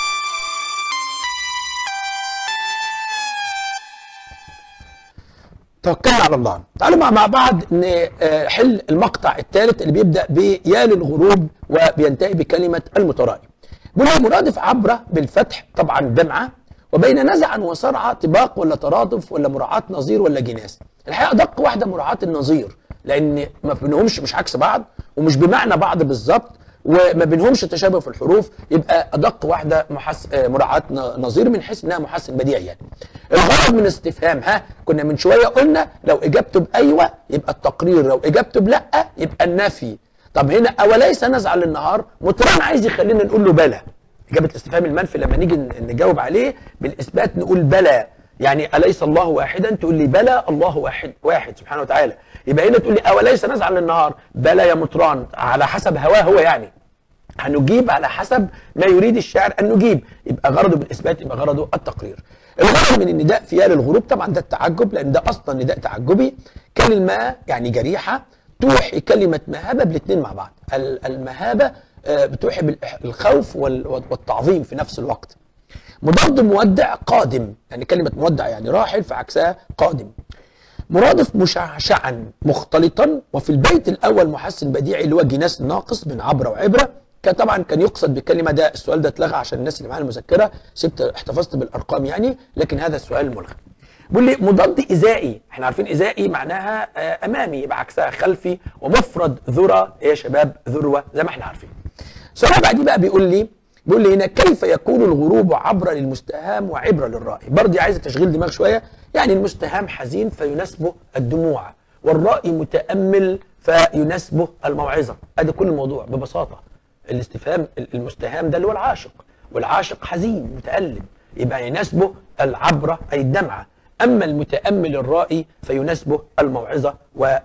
توكلنا على الله تعالوا مع مع بعض نحل المقطع الثالث اللي بيبدا بيا للغروب وبينتهي بكلمه المترائم بيقول مرادف عبره بالفتح طبعا دمعه وبين نزعا وصرعه طباق ولا ترادف ولا مراعاه نظير ولا جناس الحقيقه ادق واحده مراعاه النظير لان ما بينهمش مش عكس بعض ومش بمعنى بعض بالظبط وما بينهمش تشابه في الحروف يبقى ادق واحده محس... آه، مراعاه ن- نظير من حيث انها محسن بديعي يعني. الغرض من الاستفهام ها كنا من شويه قلنا لو اجابته بايوه يبقى التقرير لو اجابته بلا يبقى النفي طب هنا اوليس نزعل للنهار مطران عايز يخلينا نقول له بلى اجابه الاستفهام المنفي لما نيجي ن- نجاوب عليه بالاثبات نقول بلى يعني اليس الله واحدا تقول لي بلى الله واحد واحد سبحانه وتعالى يبقى هنا تقول لي اوليس نزعل للنهار بلى يا مطران على حسب هواه هو يعني هنجيب على حسب ما يريد الشاعر ان نجيب يبقى غرضه بالاثبات يبقى غرضه التقرير الغرض من النداء في يال الغروب طبعا ده التعجب لان ده اصلا نداء تعجبي كلمه يعني جريحه توحي كلمه مهابه بالاثنين مع بعض ال- المهابه آه، بتوحي بالخوف وال- والتعظيم في نفس الوقت مضاد مودع قادم يعني كلمه مودع يعني راحل فعكسها قادم مرادف مشعشعا مختلطا وفي البيت الاول محسن بديعي اللي هو جناس ناقص من عبره وعبره كان طبعا كان يقصد بالكلمه ده السؤال ده اتلغى عشان الناس اللي معانا المذكره سبت احتفظت بالارقام يعني لكن هذا السؤال ملغى بيقول لي مضاد ازائي احنا عارفين ازائي معناها آه، امامي يبقى عكسها خلفي ومفرد ذره ايه يا شباب ذروه زي ما احنا عارفين السؤال اللي بعديه بقى بيقول لي بيقول لي هنا كيف يكون الغروب عبرة للمستهام وعبرة للرائي برضه عايزه تشغيل دماغ شويه يعني المستهام حزين فيناسبه الدموع والرائي متامل فيناسبه الموعظه ادي كل الموضوع ببساطه الاستفهام المستهام ده اللي هو العاشق والعاشق حزين متالم يبقى يناسبه العبره اي الدمعه اما المتامل الرائي فيناسبه الموعظه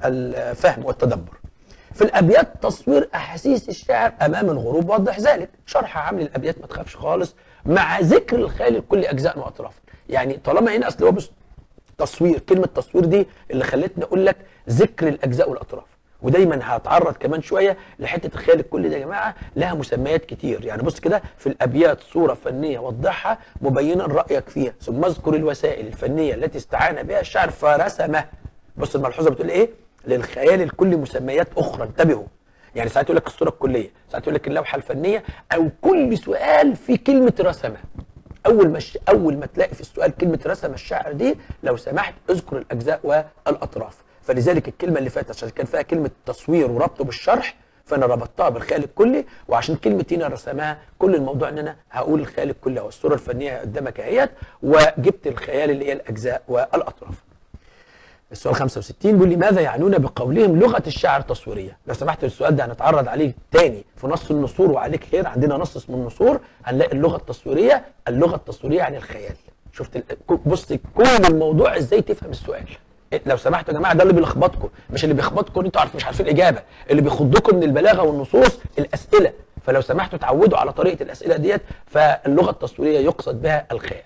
والفهم والتدبر في الابيات تصوير احاسيس الشاعر امام الغروب وضح ذلك شرح عام للابيات ما تخافش خالص مع ذكر الخيال لكل اجزاء واطراف يعني طالما هنا اصل هو بص تصوير كلمه تصوير دي اللي خلتني اقول لك ذكر الاجزاء والاطراف ودايما هتعرض كمان شويه لحته الخيال الكلي ده يا جماعه لها مسميات كتير يعني بص كده في الابيات صوره فنيه وضحها مبينا رايك فيها ثم اذكر الوسائل الفنيه التي استعان بها الشاعر فرسمه بص الملحوظه بتقول ايه للخيال الكلي مسميات اخرى انتبهوا يعني ساعات يقول لك الصوره الكليه ساعات يقول لك اللوحه الفنيه او كل سؤال في كلمه رسمه اول ما الش- اول ما تلاقي في السؤال كلمه رسم الشاعر دي لو سمحت اذكر الاجزاء والاطراف فلذلك الكلمه اللي فاتت عشان كان فيها كلمه تصوير وربطه بالشرح فانا ربطتها بالخيال الكلي وعشان كلمه هنا رسمها كل الموضوع ان انا هقول الخيال الكلي او الصوره الفنيه قدامك اهيت وجبت الخيال اللي هي الاجزاء والاطراف السؤال 65 بيقول لي ماذا يعنون بقولهم لغه الشعر تصويريه؟ لو سمحت السؤال ده هنتعرض عليه تاني في نص النصور وعليك خير عندنا نص اسمه النصور هنلاقي اللغه التصويريه اللغه التصويريه عن الخيال. شفت ال- بص كل الموضوع ازاي تفهم السؤال. لو سمحتوا يا جماعه ده اللي بيلخبطكم مش اللي بيخبطكم ان انتوا عارف مش عارفين الاجابه اللي بيخضكم من البلاغه والنصوص الاسئله فلو سمحتوا تعودوا على طريقه الاسئله ديت فاللغه التصويريه يقصد بها الخيال.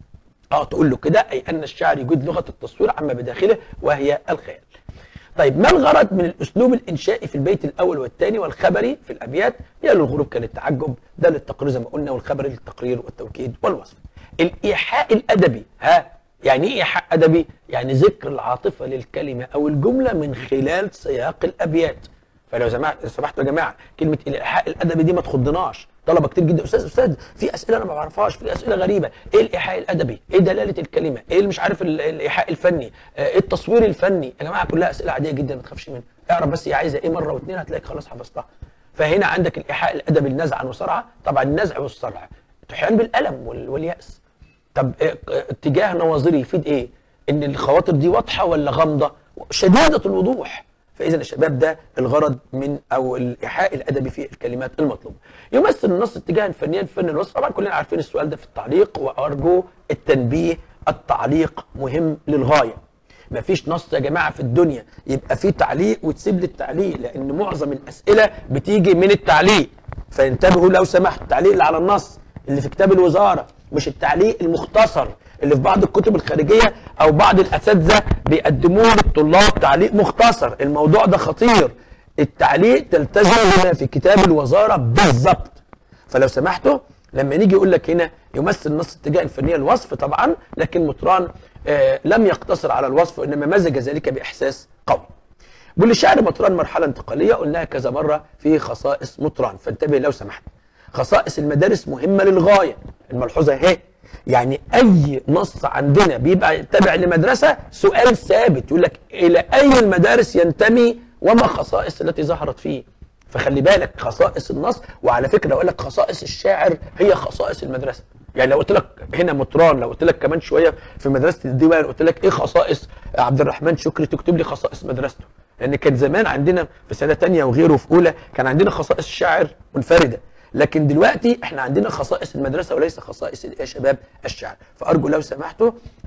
اه تقول له كده اي ان الشعر يجيد لغه التصوير عما بداخله وهي الخيال. طيب ما الغرض من الاسلوب الانشائي في البيت الاول والثاني والخبري في الابيات؟ يا للغروب كان للتعجب، ده للتقرير زي ما قلنا والخبري للتقرير والتوكيد والوصف. الايحاء الادبي ها يعني ايه ايحاء ادبي؟ يعني ذكر العاطفه للكلمه او الجمله من خلال سياق الابيات. فلو سمحت سمحتوا يا جماعه كلمه الايحاء الادبي دي ما تخضناش طلبه كتير جدا استاذ استاذ في اسئله انا ما بعرفهاش في اسئله غريبه ايه الايحاء الادبي ايه دلاله الكلمه ايه اللي مش عارف ال- الايحاء الفني آه، ايه التصوير الفني يا جماعه كلها اسئله عاديه جدا ما تخافش منها اعرف بس هي عايزه ايه مره واثنين هتلاقيك خلاص حفظتها فهنا عندك الايحاء الادبي النزعا وصرعا طبعا النزع والصرع تحيان بالالم وال- والياس طب إيه- اتجاه نواظري يفيد ايه؟ ان الخواطر دي واضحه ولا غامضه؟ شديده الوضوح. فاذا يا شباب ده الغرض من او الايحاء الادبي في الكلمات المطلوبه. يمثل النص اتجاها فنيا فن الوصف طبعا كلنا عارفين السؤال ده في التعليق وارجو التنبيه التعليق مهم للغايه. مفيش نص يا جماعه في الدنيا يبقى فيه تعليق وتسيب لي التعليق لان معظم الاسئله بتيجي من التعليق فانتبهوا لو سمحت التعليق اللي على النص اللي في كتاب الوزاره مش التعليق المختصر اللي في بعض الكتب الخارجيه او بعض الاساتذه بيقدموه للطلاب تعليق مختصر الموضوع ده خطير التعليق تلتزم بما في كتاب الوزاره بالظبط فلو سمحتوا لما نيجي يقول لك هنا يمثل نص اتجاه الفنيه الوصف طبعا لكن مطران آه لم يقتصر على الوصف وانما مزج ذلك باحساس قوي. بيقول الشعر مطران مرحله انتقاليه قلناها كذا مره في خصائص مطران فانتبه لو سمحت. خصائص المدارس مهمه للغايه الملحوظه اهي يعني اي نص عندنا بيبقى تابع لمدرسه سؤال ثابت يقول لك الى اي المدارس ينتمي وما خصائص التي ظهرت فيه فخلي بالك خصائص النص وعلى فكره اقول لك خصائص الشاعر هي خصائص المدرسه يعني لو قلت لك هنا مطران لو قلت لك كمان شويه في مدرسه الديوان قلت لك ايه خصائص عبد الرحمن شكري تكتب لي خصائص مدرسته لان كان زمان عندنا في سنه تانية وغيره في اولى كان عندنا خصائص الشاعر منفرده لكن دلوقتي احنا عندنا خصائص المدرسه وليس خصائص يا شباب الشعر فارجو لو سمحتوا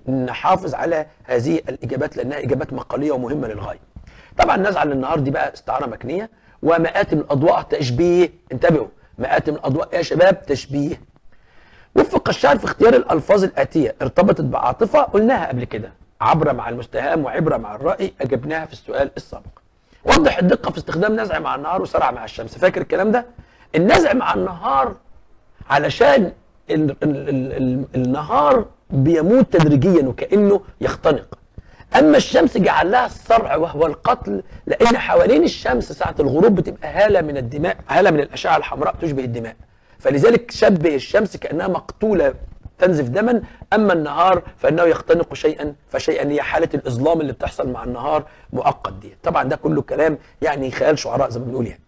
نحافظ على هذه الاجابات لانها اجابات مقاليه ومهمه للغايه طبعا نزعل النهار دي بقى استعاره مكنيه ومآتم الاضواء تشبيه انتبهوا مآتم الاضواء يا شباب تشبيه وفق الشاعر في اختيار الالفاظ الاتيه ارتبطت بعاطفه قلناها قبل كده عبره مع المستهام وعبره مع الراي اجبناها في السؤال السابق وضح الدقه في استخدام نزع مع النهار وسرع مع الشمس فاكر الكلام ده النزع مع النهار علشان ال ال ال ال النهار بيموت تدريجيا وكانه يختنق اما الشمس جعل لها الصرع وهو القتل لان حوالين الشمس ساعه الغروب بتبقى هاله من الدماء هاله من الاشعه الحمراء تشبه الدماء فلذلك شبه الشمس كانها مقتوله تنزف دما اما النهار فانه يختنق شيئا فشيئا هي حاله الاظلام اللي بتحصل مع النهار مؤقت دي طبعا ده كله كلام يعني خيال شعراء زي ما بنقول يعني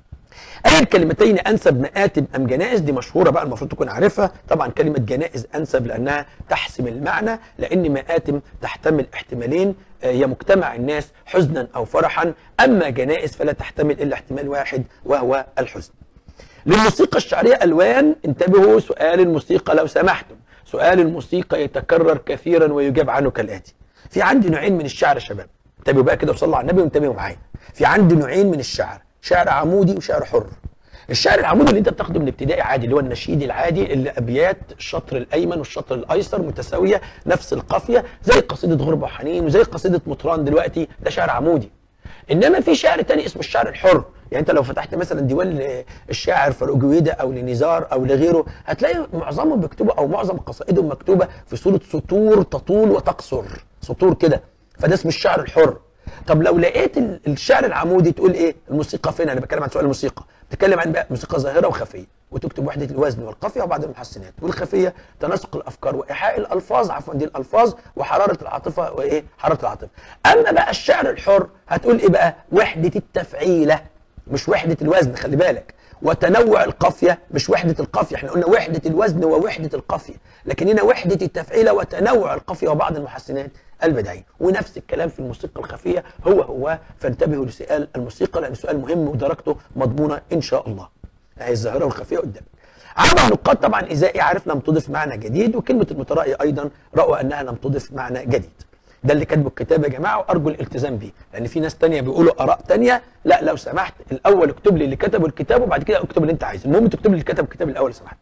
أي الكلمتين أنسب مآتب أم جنائز دي مشهورة بقى المفروض تكون عارفها طبعا كلمة جنائز أنسب لأنها تحسم المعنى لأن مآتم تحتمل احتمالين آه، هي مجتمع الناس حزنا أو فرحا أما جنائز فلا تحتمل إلا احتمال واحد وهو الحزن للموسيقى الشعرية ألوان انتبهوا سؤال الموسيقى لو سمحتم سؤال الموسيقى يتكرر كثيرا ويجاب عنه كالآتي في عندي نوعين من الشعر يا شباب انتبهوا بقى كده وصلوا على النبي وانتبهوا معايا في عندي نوعين من الشعر شعر عمودي وشعر حر الشعر العمودي اللي انت بتاخده من ابتدائي عادي اللي هو النشيد العادي اللي ابيات الشطر الايمن والشطر الايسر متساويه نفس القافيه زي قصيده غربه وحنين وزي قصيده مطران دلوقتي ده شعر عمودي انما في شعر تاني اسمه الشعر الحر يعني انت لو فتحت مثلا ديوان الشاعر فاروق جويده او لنزار او لغيره هتلاقي معظمهم بيكتبوا او معظم قصائدهم مكتوبه في صوره سطور تطول وتقصر سطور كده فده اسمه الشعر الحر طب لو لقيت ال- الشعر العمودي تقول ايه الموسيقى فين انا بتكلم عن سؤال الموسيقى بتتكلم عن بقى موسيقى ظاهره وخفيه وتكتب وحده الوزن والقافيه وبعض المحسنات والخفيه تناسق الافكار وايحاء الالفاظ عفوا دي الالفاظ وحراره العاطفه وايه حراره العاطفه اما بقى الشعر الحر هتقول ايه بقى وحده التفعيله مش وحده الوزن خلي بالك وتنوع القافيه مش وحده القافيه احنا قلنا وحده الوزن ووحده القافيه لكن هنا وحده التفعيله وتنوع القافيه وبعض المحسنات البدعيه ونفس الكلام في الموسيقى الخفيه هو هو فانتبهوا لسؤال الموسيقى لان سؤال مهم ودرجته مضمونه ان شاء الله اهي الظاهره والخفيه قدامك عمل النقاد طبعا ازائي عارف لم تضف معنى جديد وكلمه المترأي ايضا راوا انها لم تضف معنى جديد ده اللي كاتبه الكتاب يا جماعه وارجو الالتزام بيه لان في ناس تانية بيقولوا اراء تانية لا لو سمحت الاول اكتب لي اللي كتبه الكتاب وبعد كده اكتب اللي انت عايزه المهم تكتب لي اللي كتب الكتاب الاول لو سمحت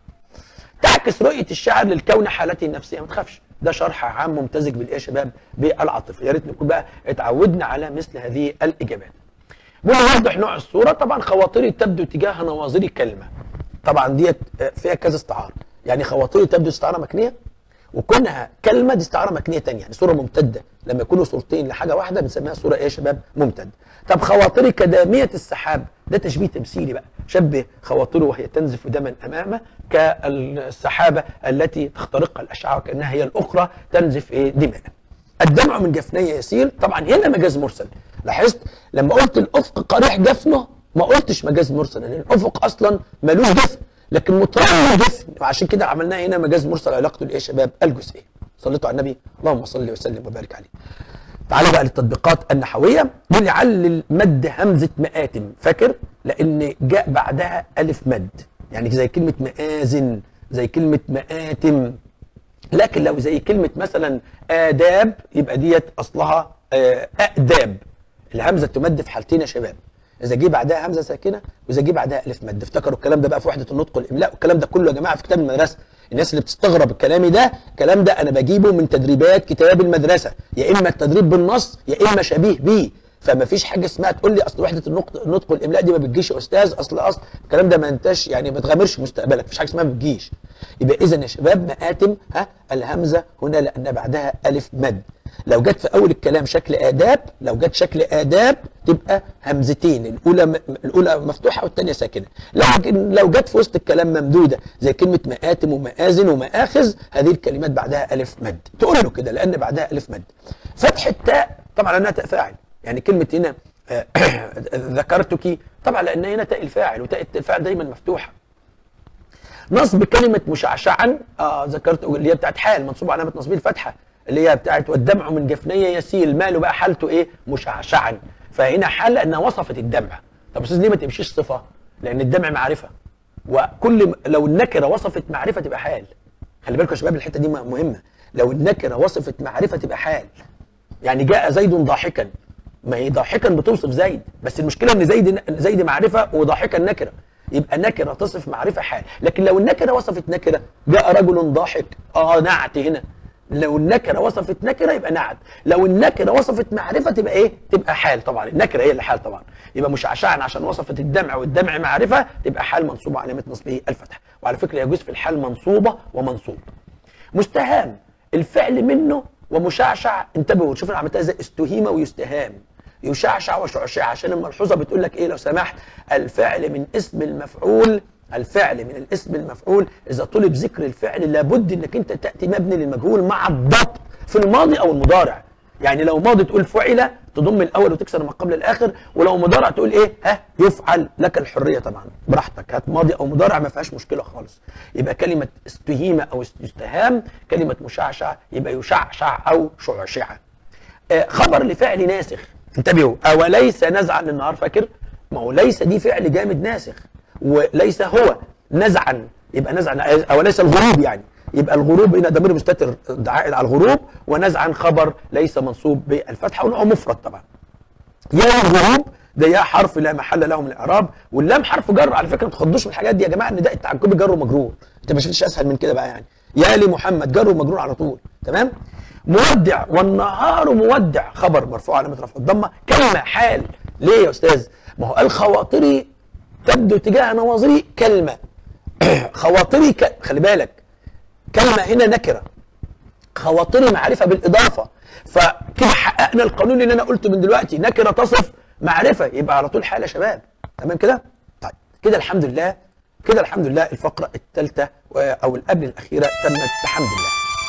تعكس رؤيه الشاعر للكون حالته النفسيه ما تخافش ده شرح عام ممتزج بالايه يا شباب بالعاطفه يا ريت نكون بقى اتعودنا على مثل هذه الاجابات ونوضح نوع الصوره طبعا خواطري تبدو تجاه نواظري كلمه طبعا ديت فيها كذا استعاره يعني خواطري تبدو استعاره مكنيه وكونها كلمه دي استعاره مكنيه ثانيه يعني صوره ممتده لما يكونوا صورتين لحاجه واحده بنسميها صوره ايه يا شباب ممتده طب خواطري كداميه السحاب ده تشبيه تمثيلي بقى شبه خواطره وهي تنزف دما امامه كالسحابه التي تخترقها الاشعه وكانها هي الاخرى تنزف ايه دماء الدمع من جفني يسيل طبعا هنا مجاز مرسل لاحظت لما قلت الافق قريح جفنه ما قلتش مجاز مرسل لان الافق اصلا ملوش جفن لكن مترمم جفن وعشان كده عملناه هنا مجاز مرسل علاقته الايه يا شباب الجزئيه صليتوا على النبي اللهم صل وسلم وبارك عليه تعالوا بقى للتطبيقات النحويه بنعلل مد همزه مآتم فاكر لان جاء بعدها الف مد يعني زي كلمه مآذن زي كلمه مآتم لكن لو زي كلمة مثلا آداب يبقى ديت أصلها آه، أأداب الهمزة تمد في حالتين يا شباب إذا جه بعدها همزة ساكنة وإذا جه بعدها ألف مد افتكروا الكلام ده بقى في وحدة النطق والإملاء والكلام ده كله يا جماعة في كتاب المدرسة الناس اللي بتستغرب الكلام ده الكلام ده أنا بجيبه من تدريبات كتاب المدرسة يا إما التدريب بالنص يا إما شبيه بيه فما فيش حاجه اسمها تقول لي اصل وحده النطق النطق والاملاء دي ما بتجيش يا استاذ اصل اصل الكلام ده ما انتش يعني ما تغامرش مستقبلك مفيش حاجه اسمها ما بتجيش يبقى اذا يا شباب مآتم ها الهمزه هنا لان بعدها الف مد لو جت في اول الكلام شكل اداب لو جت شكل اداب تبقى همزتين الاولى م... الاولى مفتوحه والثانيه ساكنه لكن لو جت في وسط الكلام ممدوده زي كلمه مآتم ومآذن ومآخذ هذه الكلمات بعدها الف مد تقول له كده لان بعدها الف مد فتح التاء طبعا لانها تاء فاعل يعني كلمة هنا آه، ذكرتك طبعا لأن هنا تاء الفاعل وتاء الفاعل دايما مفتوحة نصب كلمة مشعشعا آه ذكرت اللي هي بتاعت حال منصوب علامة نصبه الفتحة اللي هي بتاعت والدمع من جفنية يسيل ماله بقى حالته ايه مشعشعا فهنا حال لأنها وصفت الدمع طب أستاذ ليه ما تمشيش صفة لأن الدمع معرفة وكل لو النكرة وصفت معرفة تبقى حال خلي بالكم يا شباب الحتة دي مهمة لو النكره وصفت معرفه تبقى حال يعني جاء زيد ضاحكا ما هي ضاحكا بتوصف زيد بس المشكله ان زيد زيد معرفه وضاحكا نكره يبقى نكره تصف معرفه حال لكن لو النكره وصفت نكره جاء رجل ضاحك اه نعت هنا لو النكره وصفت نكره يبقى نعت لو النكره وصفت معرفه تبقى ايه تبقى حال طبعا النكره هي اللي حال طبعا يبقى مشعشعا عشان وصفت الدمع والدمع معرفه تبقى حال منصوبه علامه نصبه الفتح وعلى فكره يجوز في الحال منصوبه ومنصوب مستهام الفعل منه ومشعشع انتبهوا شوفوا انا عملتها ازاي استهيم ويستهام يشعشع وشعشع عشان الملحوظه بتقول لك ايه لو سمحت الفعل من اسم المفعول الفعل من الاسم المفعول اذا طلب ذكر الفعل لابد انك انت تاتي مبني للمجهول مع الضبط في الماضي او المضارع يعني لو ماضي تقول فعل تضم الاول وتكسر ما قبل الاخر ولو مضارع تقول ايه ها يفعل لك الحريه طبعا براحتك هات ماضي او مضارع ما فيهاش مشكله خالص يبقى كلمه استهيم او استهام كلمه مشعشع يبقى يشعشع او شعشع آه خبر لفعل ناسخ انتبهوا اوليس نزعا للنهار فاكر ما هو ليس دي فعل جامد ناسخ وليس هو نزعا يبقى نزعا اوليس الغروب يعني يبقى الغروب هنا ضمير مستتر عائد على الغروب ونزعا خبر ليس منصوب بالفتحه ونوعه مفرد طبعا يا الغروب ده يا حرف لا محل له من الاعراب واللام حرف جر على فكره ما تخضوش من الحاجات دي يا جماعه ان ده التعجبي جر ومجرور انت ما شفتش اسهل من كده بقى يعني يا لمحمد جر ومجرور على طول تمام مودع والنهار مودع خبر مرفوع علامه رفع الضمه كلمه حال ليه يا استاذ ما هو قال خواطري تبدو تجاه نواظري كلمه خواطري ك... خلي بالك كلمه هنا نكره خواطري معرفه بالاضافه فكده حققنا القانون اللي انا قلته من دلوقتي نكره تصف معرفه يبقى على طول حال يا شباب تمام كده طيب كده الحمد لله كده الحمد لله الفقره الثالثه او القبل الاخيره تمت بحمد الله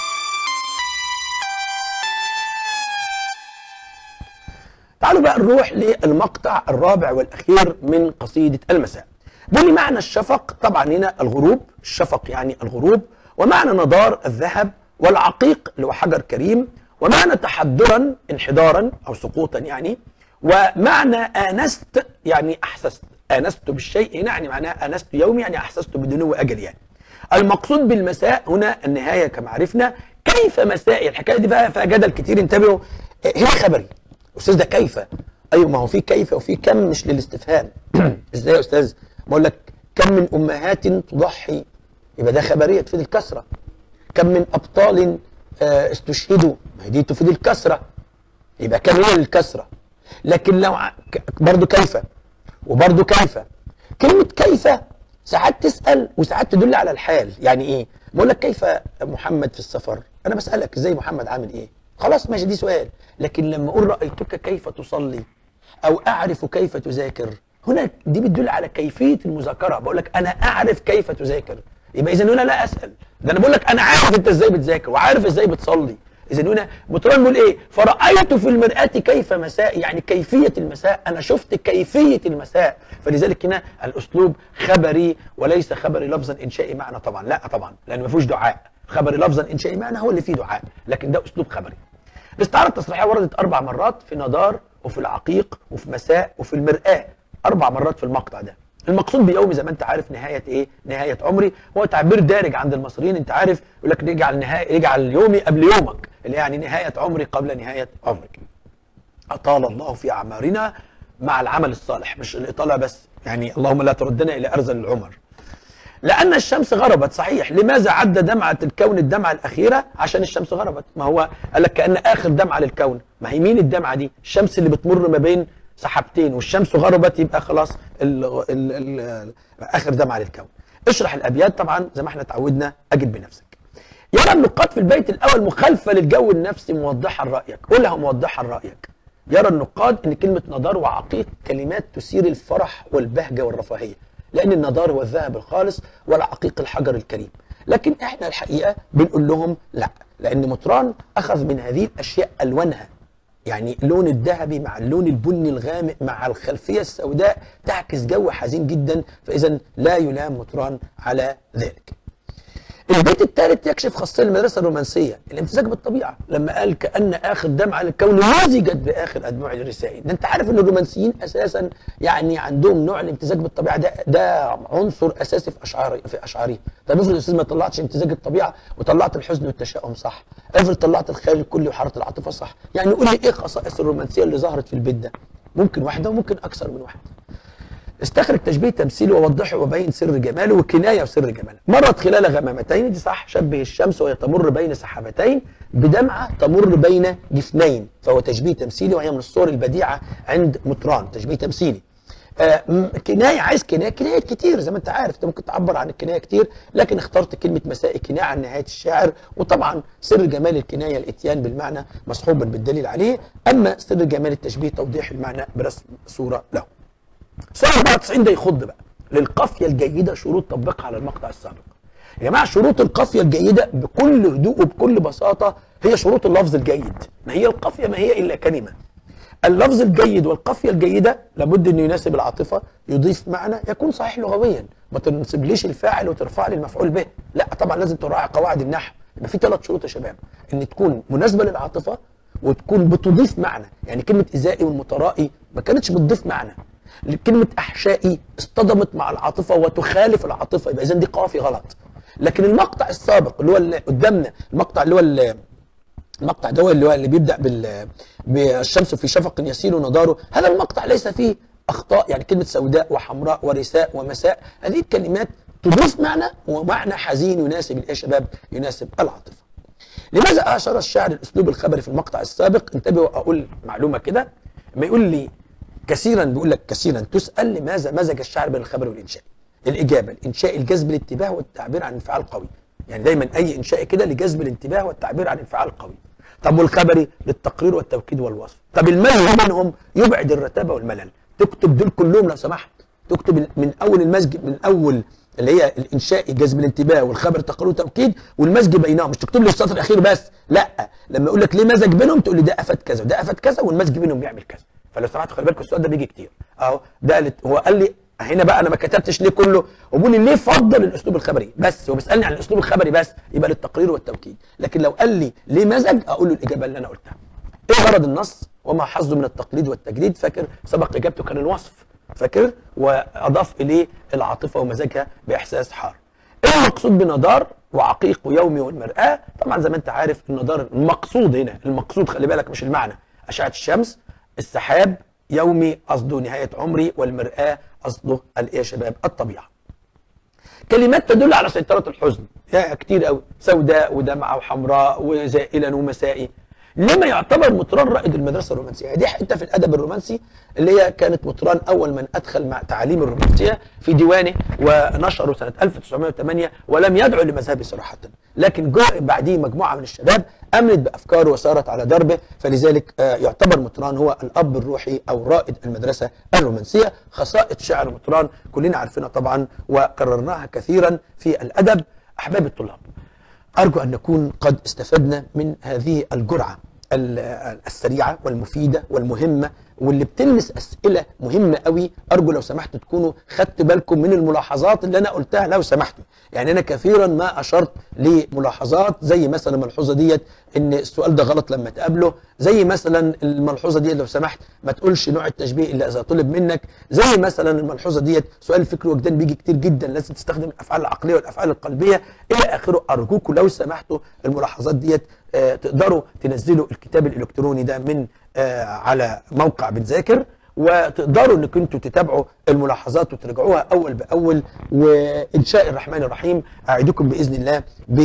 تعالوا بقى نروح للمقطع الرابع والاخير من قصيده المساء بيقول لي معنى الشفق طبعا هنا الغروب الشفق يعني الغروب ومعنى نضار الذهب والعقيق اللي هو حجر كريم ومعنى تحدرا انحدارا او سقوطا يعني ومعنى انست يعني احسست انست بالشيء هنا يعني معناه انست يومي يعني احسست بدنو اجل يعني المقصود بالمساء هنا النهايه كما عرفنا كيف مساء الحكايه دي بقى فيها جدل كتير انتبهوا هنا خبري استاذ ده كيف ايوه ما هو في كيف وفي كم مش للاستفهام ازاي يا استاذ بقول لك كم من امهات تضحي يبقى ده خبريه تفيد الكسره كم من ابطال استشهدوا ما هي دي تفيد الكسره يبقى كم هي الكسره لكن لو برضه كيف وبرضه كيف كلمه كيف ساعات تسال وساعات تدل على الحال يعني ايه بقول لك كيف محمد في السفر انا بسالك ازاي محمد عامل ايه خلاص ماشي دي سؤال لكن لما اقول رايتك كيف تصلي او اعرف كيف تذاكر هنا دي بتدل على كيفيه المذاكره بقول لك انا اعرف كيف تذاكر يبقى اذا هنا لا اسال ده انا بقول لك انا عارف انت ازاي بتذاكر وعارف ازاي بتصلي اذا هنا مطران بيقول ايه فرايت في المراه كيف مساء يعني كيفيه المساء انا شفت كيفيه المساء فلذلك هنا الاسلوب خبري وليس خبري لفظا انشائي معنى طبعا لا طبعا لان ما فيهوش دعاء خبري لفظا انشائي معنى هو اللي فيه دعاء لكن ده اسلوب خبري الاستعاره التصريحيه وردت اربع مرات في نضار وفي العقيق وفي مساء وفي المراه اربع مرات في المقطع ده المقصود بيومي زي ما انت عارف نهايه ايه؟ نهايه عمري هو تعبير دارج عند المصريين انت عارف يقول لك نجعل نهايه يجعل يومي قبل يومك اللي يعني نهايه عمري قبل نهايه عمرك. اطال الله في اعمارنا مع العمل الصالح مش الاطاله بس يعني اللهم لا تردنا الى ارذل العمر. لان الشمس غربت صحيح لماذا عد دمعه الكون الدمعه الاخيره عشان الشمس غربت ما هو قال لك كان اخر دمعه للكون ما هي مين الدمعه دي الشمس اللي بتمر ما بين سحبتين والشمس غربت يبقى خلاص ال ال ال اخر دمعه للكون اشرح الابيات طبعا زي ما احنا اتعودنا اجد بنفسك يرى النقاد في البيت الاول مخالفه للجو النفسي موضحا رايك قولها موضحا رايك يرى النقاد ان كلمه نضار وعقيق كلمات تثير الفرح والبهجه والرفاهيه لان النضار هو الذهب الخالص والعقيق الحجر الكريم لكن احنا الحقيقه بنقول لهم لا لان مطران اخذ من هذه الاشياء الوانها يعني اللون الذهبي مع اللون البني الغامق مع الخلفيه السوداء تعكس جو حزين جدا فاذا لا يلام مطران على ذلك. البيت الثالث يكشف خاصيه المدرسه الرومانسيه الامتزاج بالطبيعه لما قال كان اخر دمعه للكون مزجت باخر ادموع الرسائل ده انت عارف ان الرومانسيين اساسا يعني عندهم نوع الامتزاج بالطبيعه ده ده عنصر اساسي في اشعار في اشعارهم طب افرض يا استاذ ما طلعتش امتزاج الطبيعه وطلعت الحزن والتشاؤم صح افرض طلعت الخيال الكلي وحاره العاطفه صح يعني قول لي ايه خصائص الرومانسيه اللي ظهرت في البيت ده ممكن واحده وممكن اكثر من واحده استخرج تشبيه تمثيلي ووضحه وبين سر جماله وكنايه وسر جماله مرت خلال غمامتين دي صح شبه الشمس وهي تمر بين سحابتين بدمعه تمر بين جفنين فهو تشبيه تمثيلي وهي من الصور البديعه عند مطران تشبيه تمثيلي آه م- كنايه عايز كنايه كنايات كتير زي ما انت عارف انت ممكن تعبر عن الكنايه كتير لكن اخترت كلمه مساء كنايه عن نهايه الشاعر وطبعا سر جمال الكنايه الاتيان بالمعنى مصحوبا بالدليل عليه اما سر جمال التشبيه توضيح المعنى برسم صوره له سؤال 94 ده يخض بقى للقافيه الجيده شروط تطبقها على المقطع السابق يا جماعه شروط القافيه الجيده بكل هدوء وبكل بساطه هي شروط اللفظ الجيد ما هي القافيه ما هي الا كلمه اللفظ الجيد والقافيه الجيده لابد انه يناسب العاطفه يضيف معنى يكون صحيح لغويا ما تنسبليش الفاعل وترفع لي المفعول به لا طبعا لازم تراعي قواعد النحو يبقى في ثلاث شروط يا شباب ان تكون مناسبه للعاطفه وتكون بتضيف معنى يعني كلمه ازائي والمترائي ما كانتش بتضيف معنى كلمه احشائي اصطدمت مع العاطفه وتخالف العاطفه يبقى اذا دي قافيه غلط لكن المقطع السابق اللي هو اللي قدامنا المقطع اللي هو اللي المقطع ده هو اللي هو اللي بيبدا بال بالشمس في شفق يسيل ونضاره هذا المقطع ليس فيه اخطاء يعني كلمه سوداء وحمراء ورثاء ومساء هذه الكلمات تضيف معنى ومعنى حزين يناسب الايه يا شباب يناسب العاطفه لماذا اشار الشاعر الاسلوب الخبري في المقطع السابق انتبهوا اقول معلومه كده لما يقول لي كثيرا بيقول لك كثيرا تسال لماذا مزج الشاعر بين الخبر والانشاء الاجابه الانشاء الجذب الانتباه والتعبير عن انفعال قوي يعني دايما اي انشاء كده لجذب الانتباه والتعبير عن انفعال قوي طب والخبري للتقرير والتوكيد والوصف طب المزج منهم يبعد الرتابه والملل تكتب دول كلهم لو سمحت تكتب من اول المزج من اول اللي هي الانشاء جذب الانتباه والخبر تقرير وتوكيد والمزج بينهم مش تكتب لي السطر الاخير بس لا لما اقول لك ليه مزج بينهم تقول لي ده افاد كذا وده افاد كذا والمزج بينهم بيعمل كذا فلو سمحت خلي بالكم السؤال ده بيجي كتير اهو ده قالت هو قال لي هنا بقى انا ما كتبتش ليه كله وبقول لي ليه فضل الاسلوب الخبري بس هو بيسالني عن الاسلوب الخبري بس يبقى للتقرير والتوكيد لكن لو قال لي ليه مزج اقول له الاجابه اللي انا قلتها ايه غرض النص وما حظه من التقليد والتجريد فاكر سبق اجابته كان الوصف فاكر واضاف اليه العاطفه ومزاجها باحساس حار ايه المقصود بنضار وعقيق ويومي والمرآة طبعا زي ما انت عارف النضار المقصود هنا المقصود خلي بالك مش المعنى اشعه الشمس السحاب يومي قصده نهايه عمري والمرآة قصده الايه يا شباب الطبيعه كلمات تدل على سيطرة الحزن يا كتير قوي سوداء ودمعة وحمراء وزائلا ومسائي لما يعتبر مطران رائد المدرسة الرومانسية دي حتة في الأدب الرومانسي اللي هي كانت مطران أول من أدخل مع تعاليم الرومانسية في ديوانه ونشره سنة 1908 ولم يدعو لمذهبه صراحة لكن جاء بعديه مجموعة من الشباب أمنت بأفكاره وسارت على دربه فلذلك آه، يعتبر مطران هو الأب الروحي أو رائد المدرسة الرومانسية خصائص شعر مطران كلنا عارفينها طبعا وكررناها كثيرا في الأدب أحباب الطلاب أرجو أن نكون قد استفدنا من هذه الجرعة ال- السريعة والمفيدة والمهمة واللي بتلمس أسئلة مهمة قوي أرجو لو سمحتوا تكونوا خدت بالكم من الملاحظات اللي أنا قلتها لو سمحتوا يعني أنا كثيرا ما أشرت لملاحظات زي مثلا الملحوظة ديت إن السؤال ده غلط لما تقابله زي مثلا الملحوظة ديت لو سمحت ما تقولش نوع التشبيه إلا إذا طلب منك زي مثلا الملحوظة ديت سؤال الفكر وجدان بيجي كتير جدا لازم تستخدم الأفعال العقلية والأفعال القلبية إلى آخره أرجوكم لو سمحتوا الملاحظات ديت آه، تقدروا تنزلوا الكتاب الإلكتروني ده من آه، على موقع بنذاكر وتقدروا انكم انتوا تتابعوا الملاحظات وتراجعوها اول باول وان شاء الرحمن الرحيم اعدكم باذن الله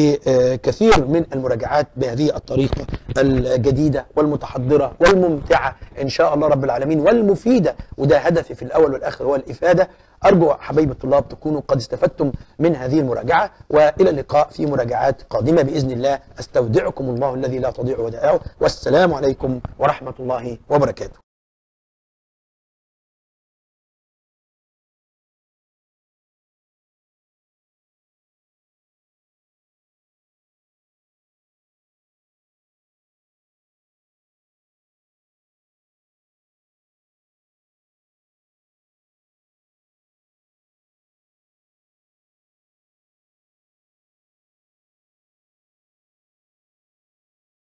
بكثير من المراجعات بهذه الطريقه الجديده والمتحضره والممتعه ان شاء الله رب العالمين والمفيده وده هدفي في الاول والاخر هو الافاده ارجو حبايب الطلاب تكونوا قد استفدتم من هذه المراجعه والى اللقاء في مراجعات قادمه باذن الله استودعكم الله الذي لا تضيع ودائعه والسلام عليكم ورحمه الله وبركاته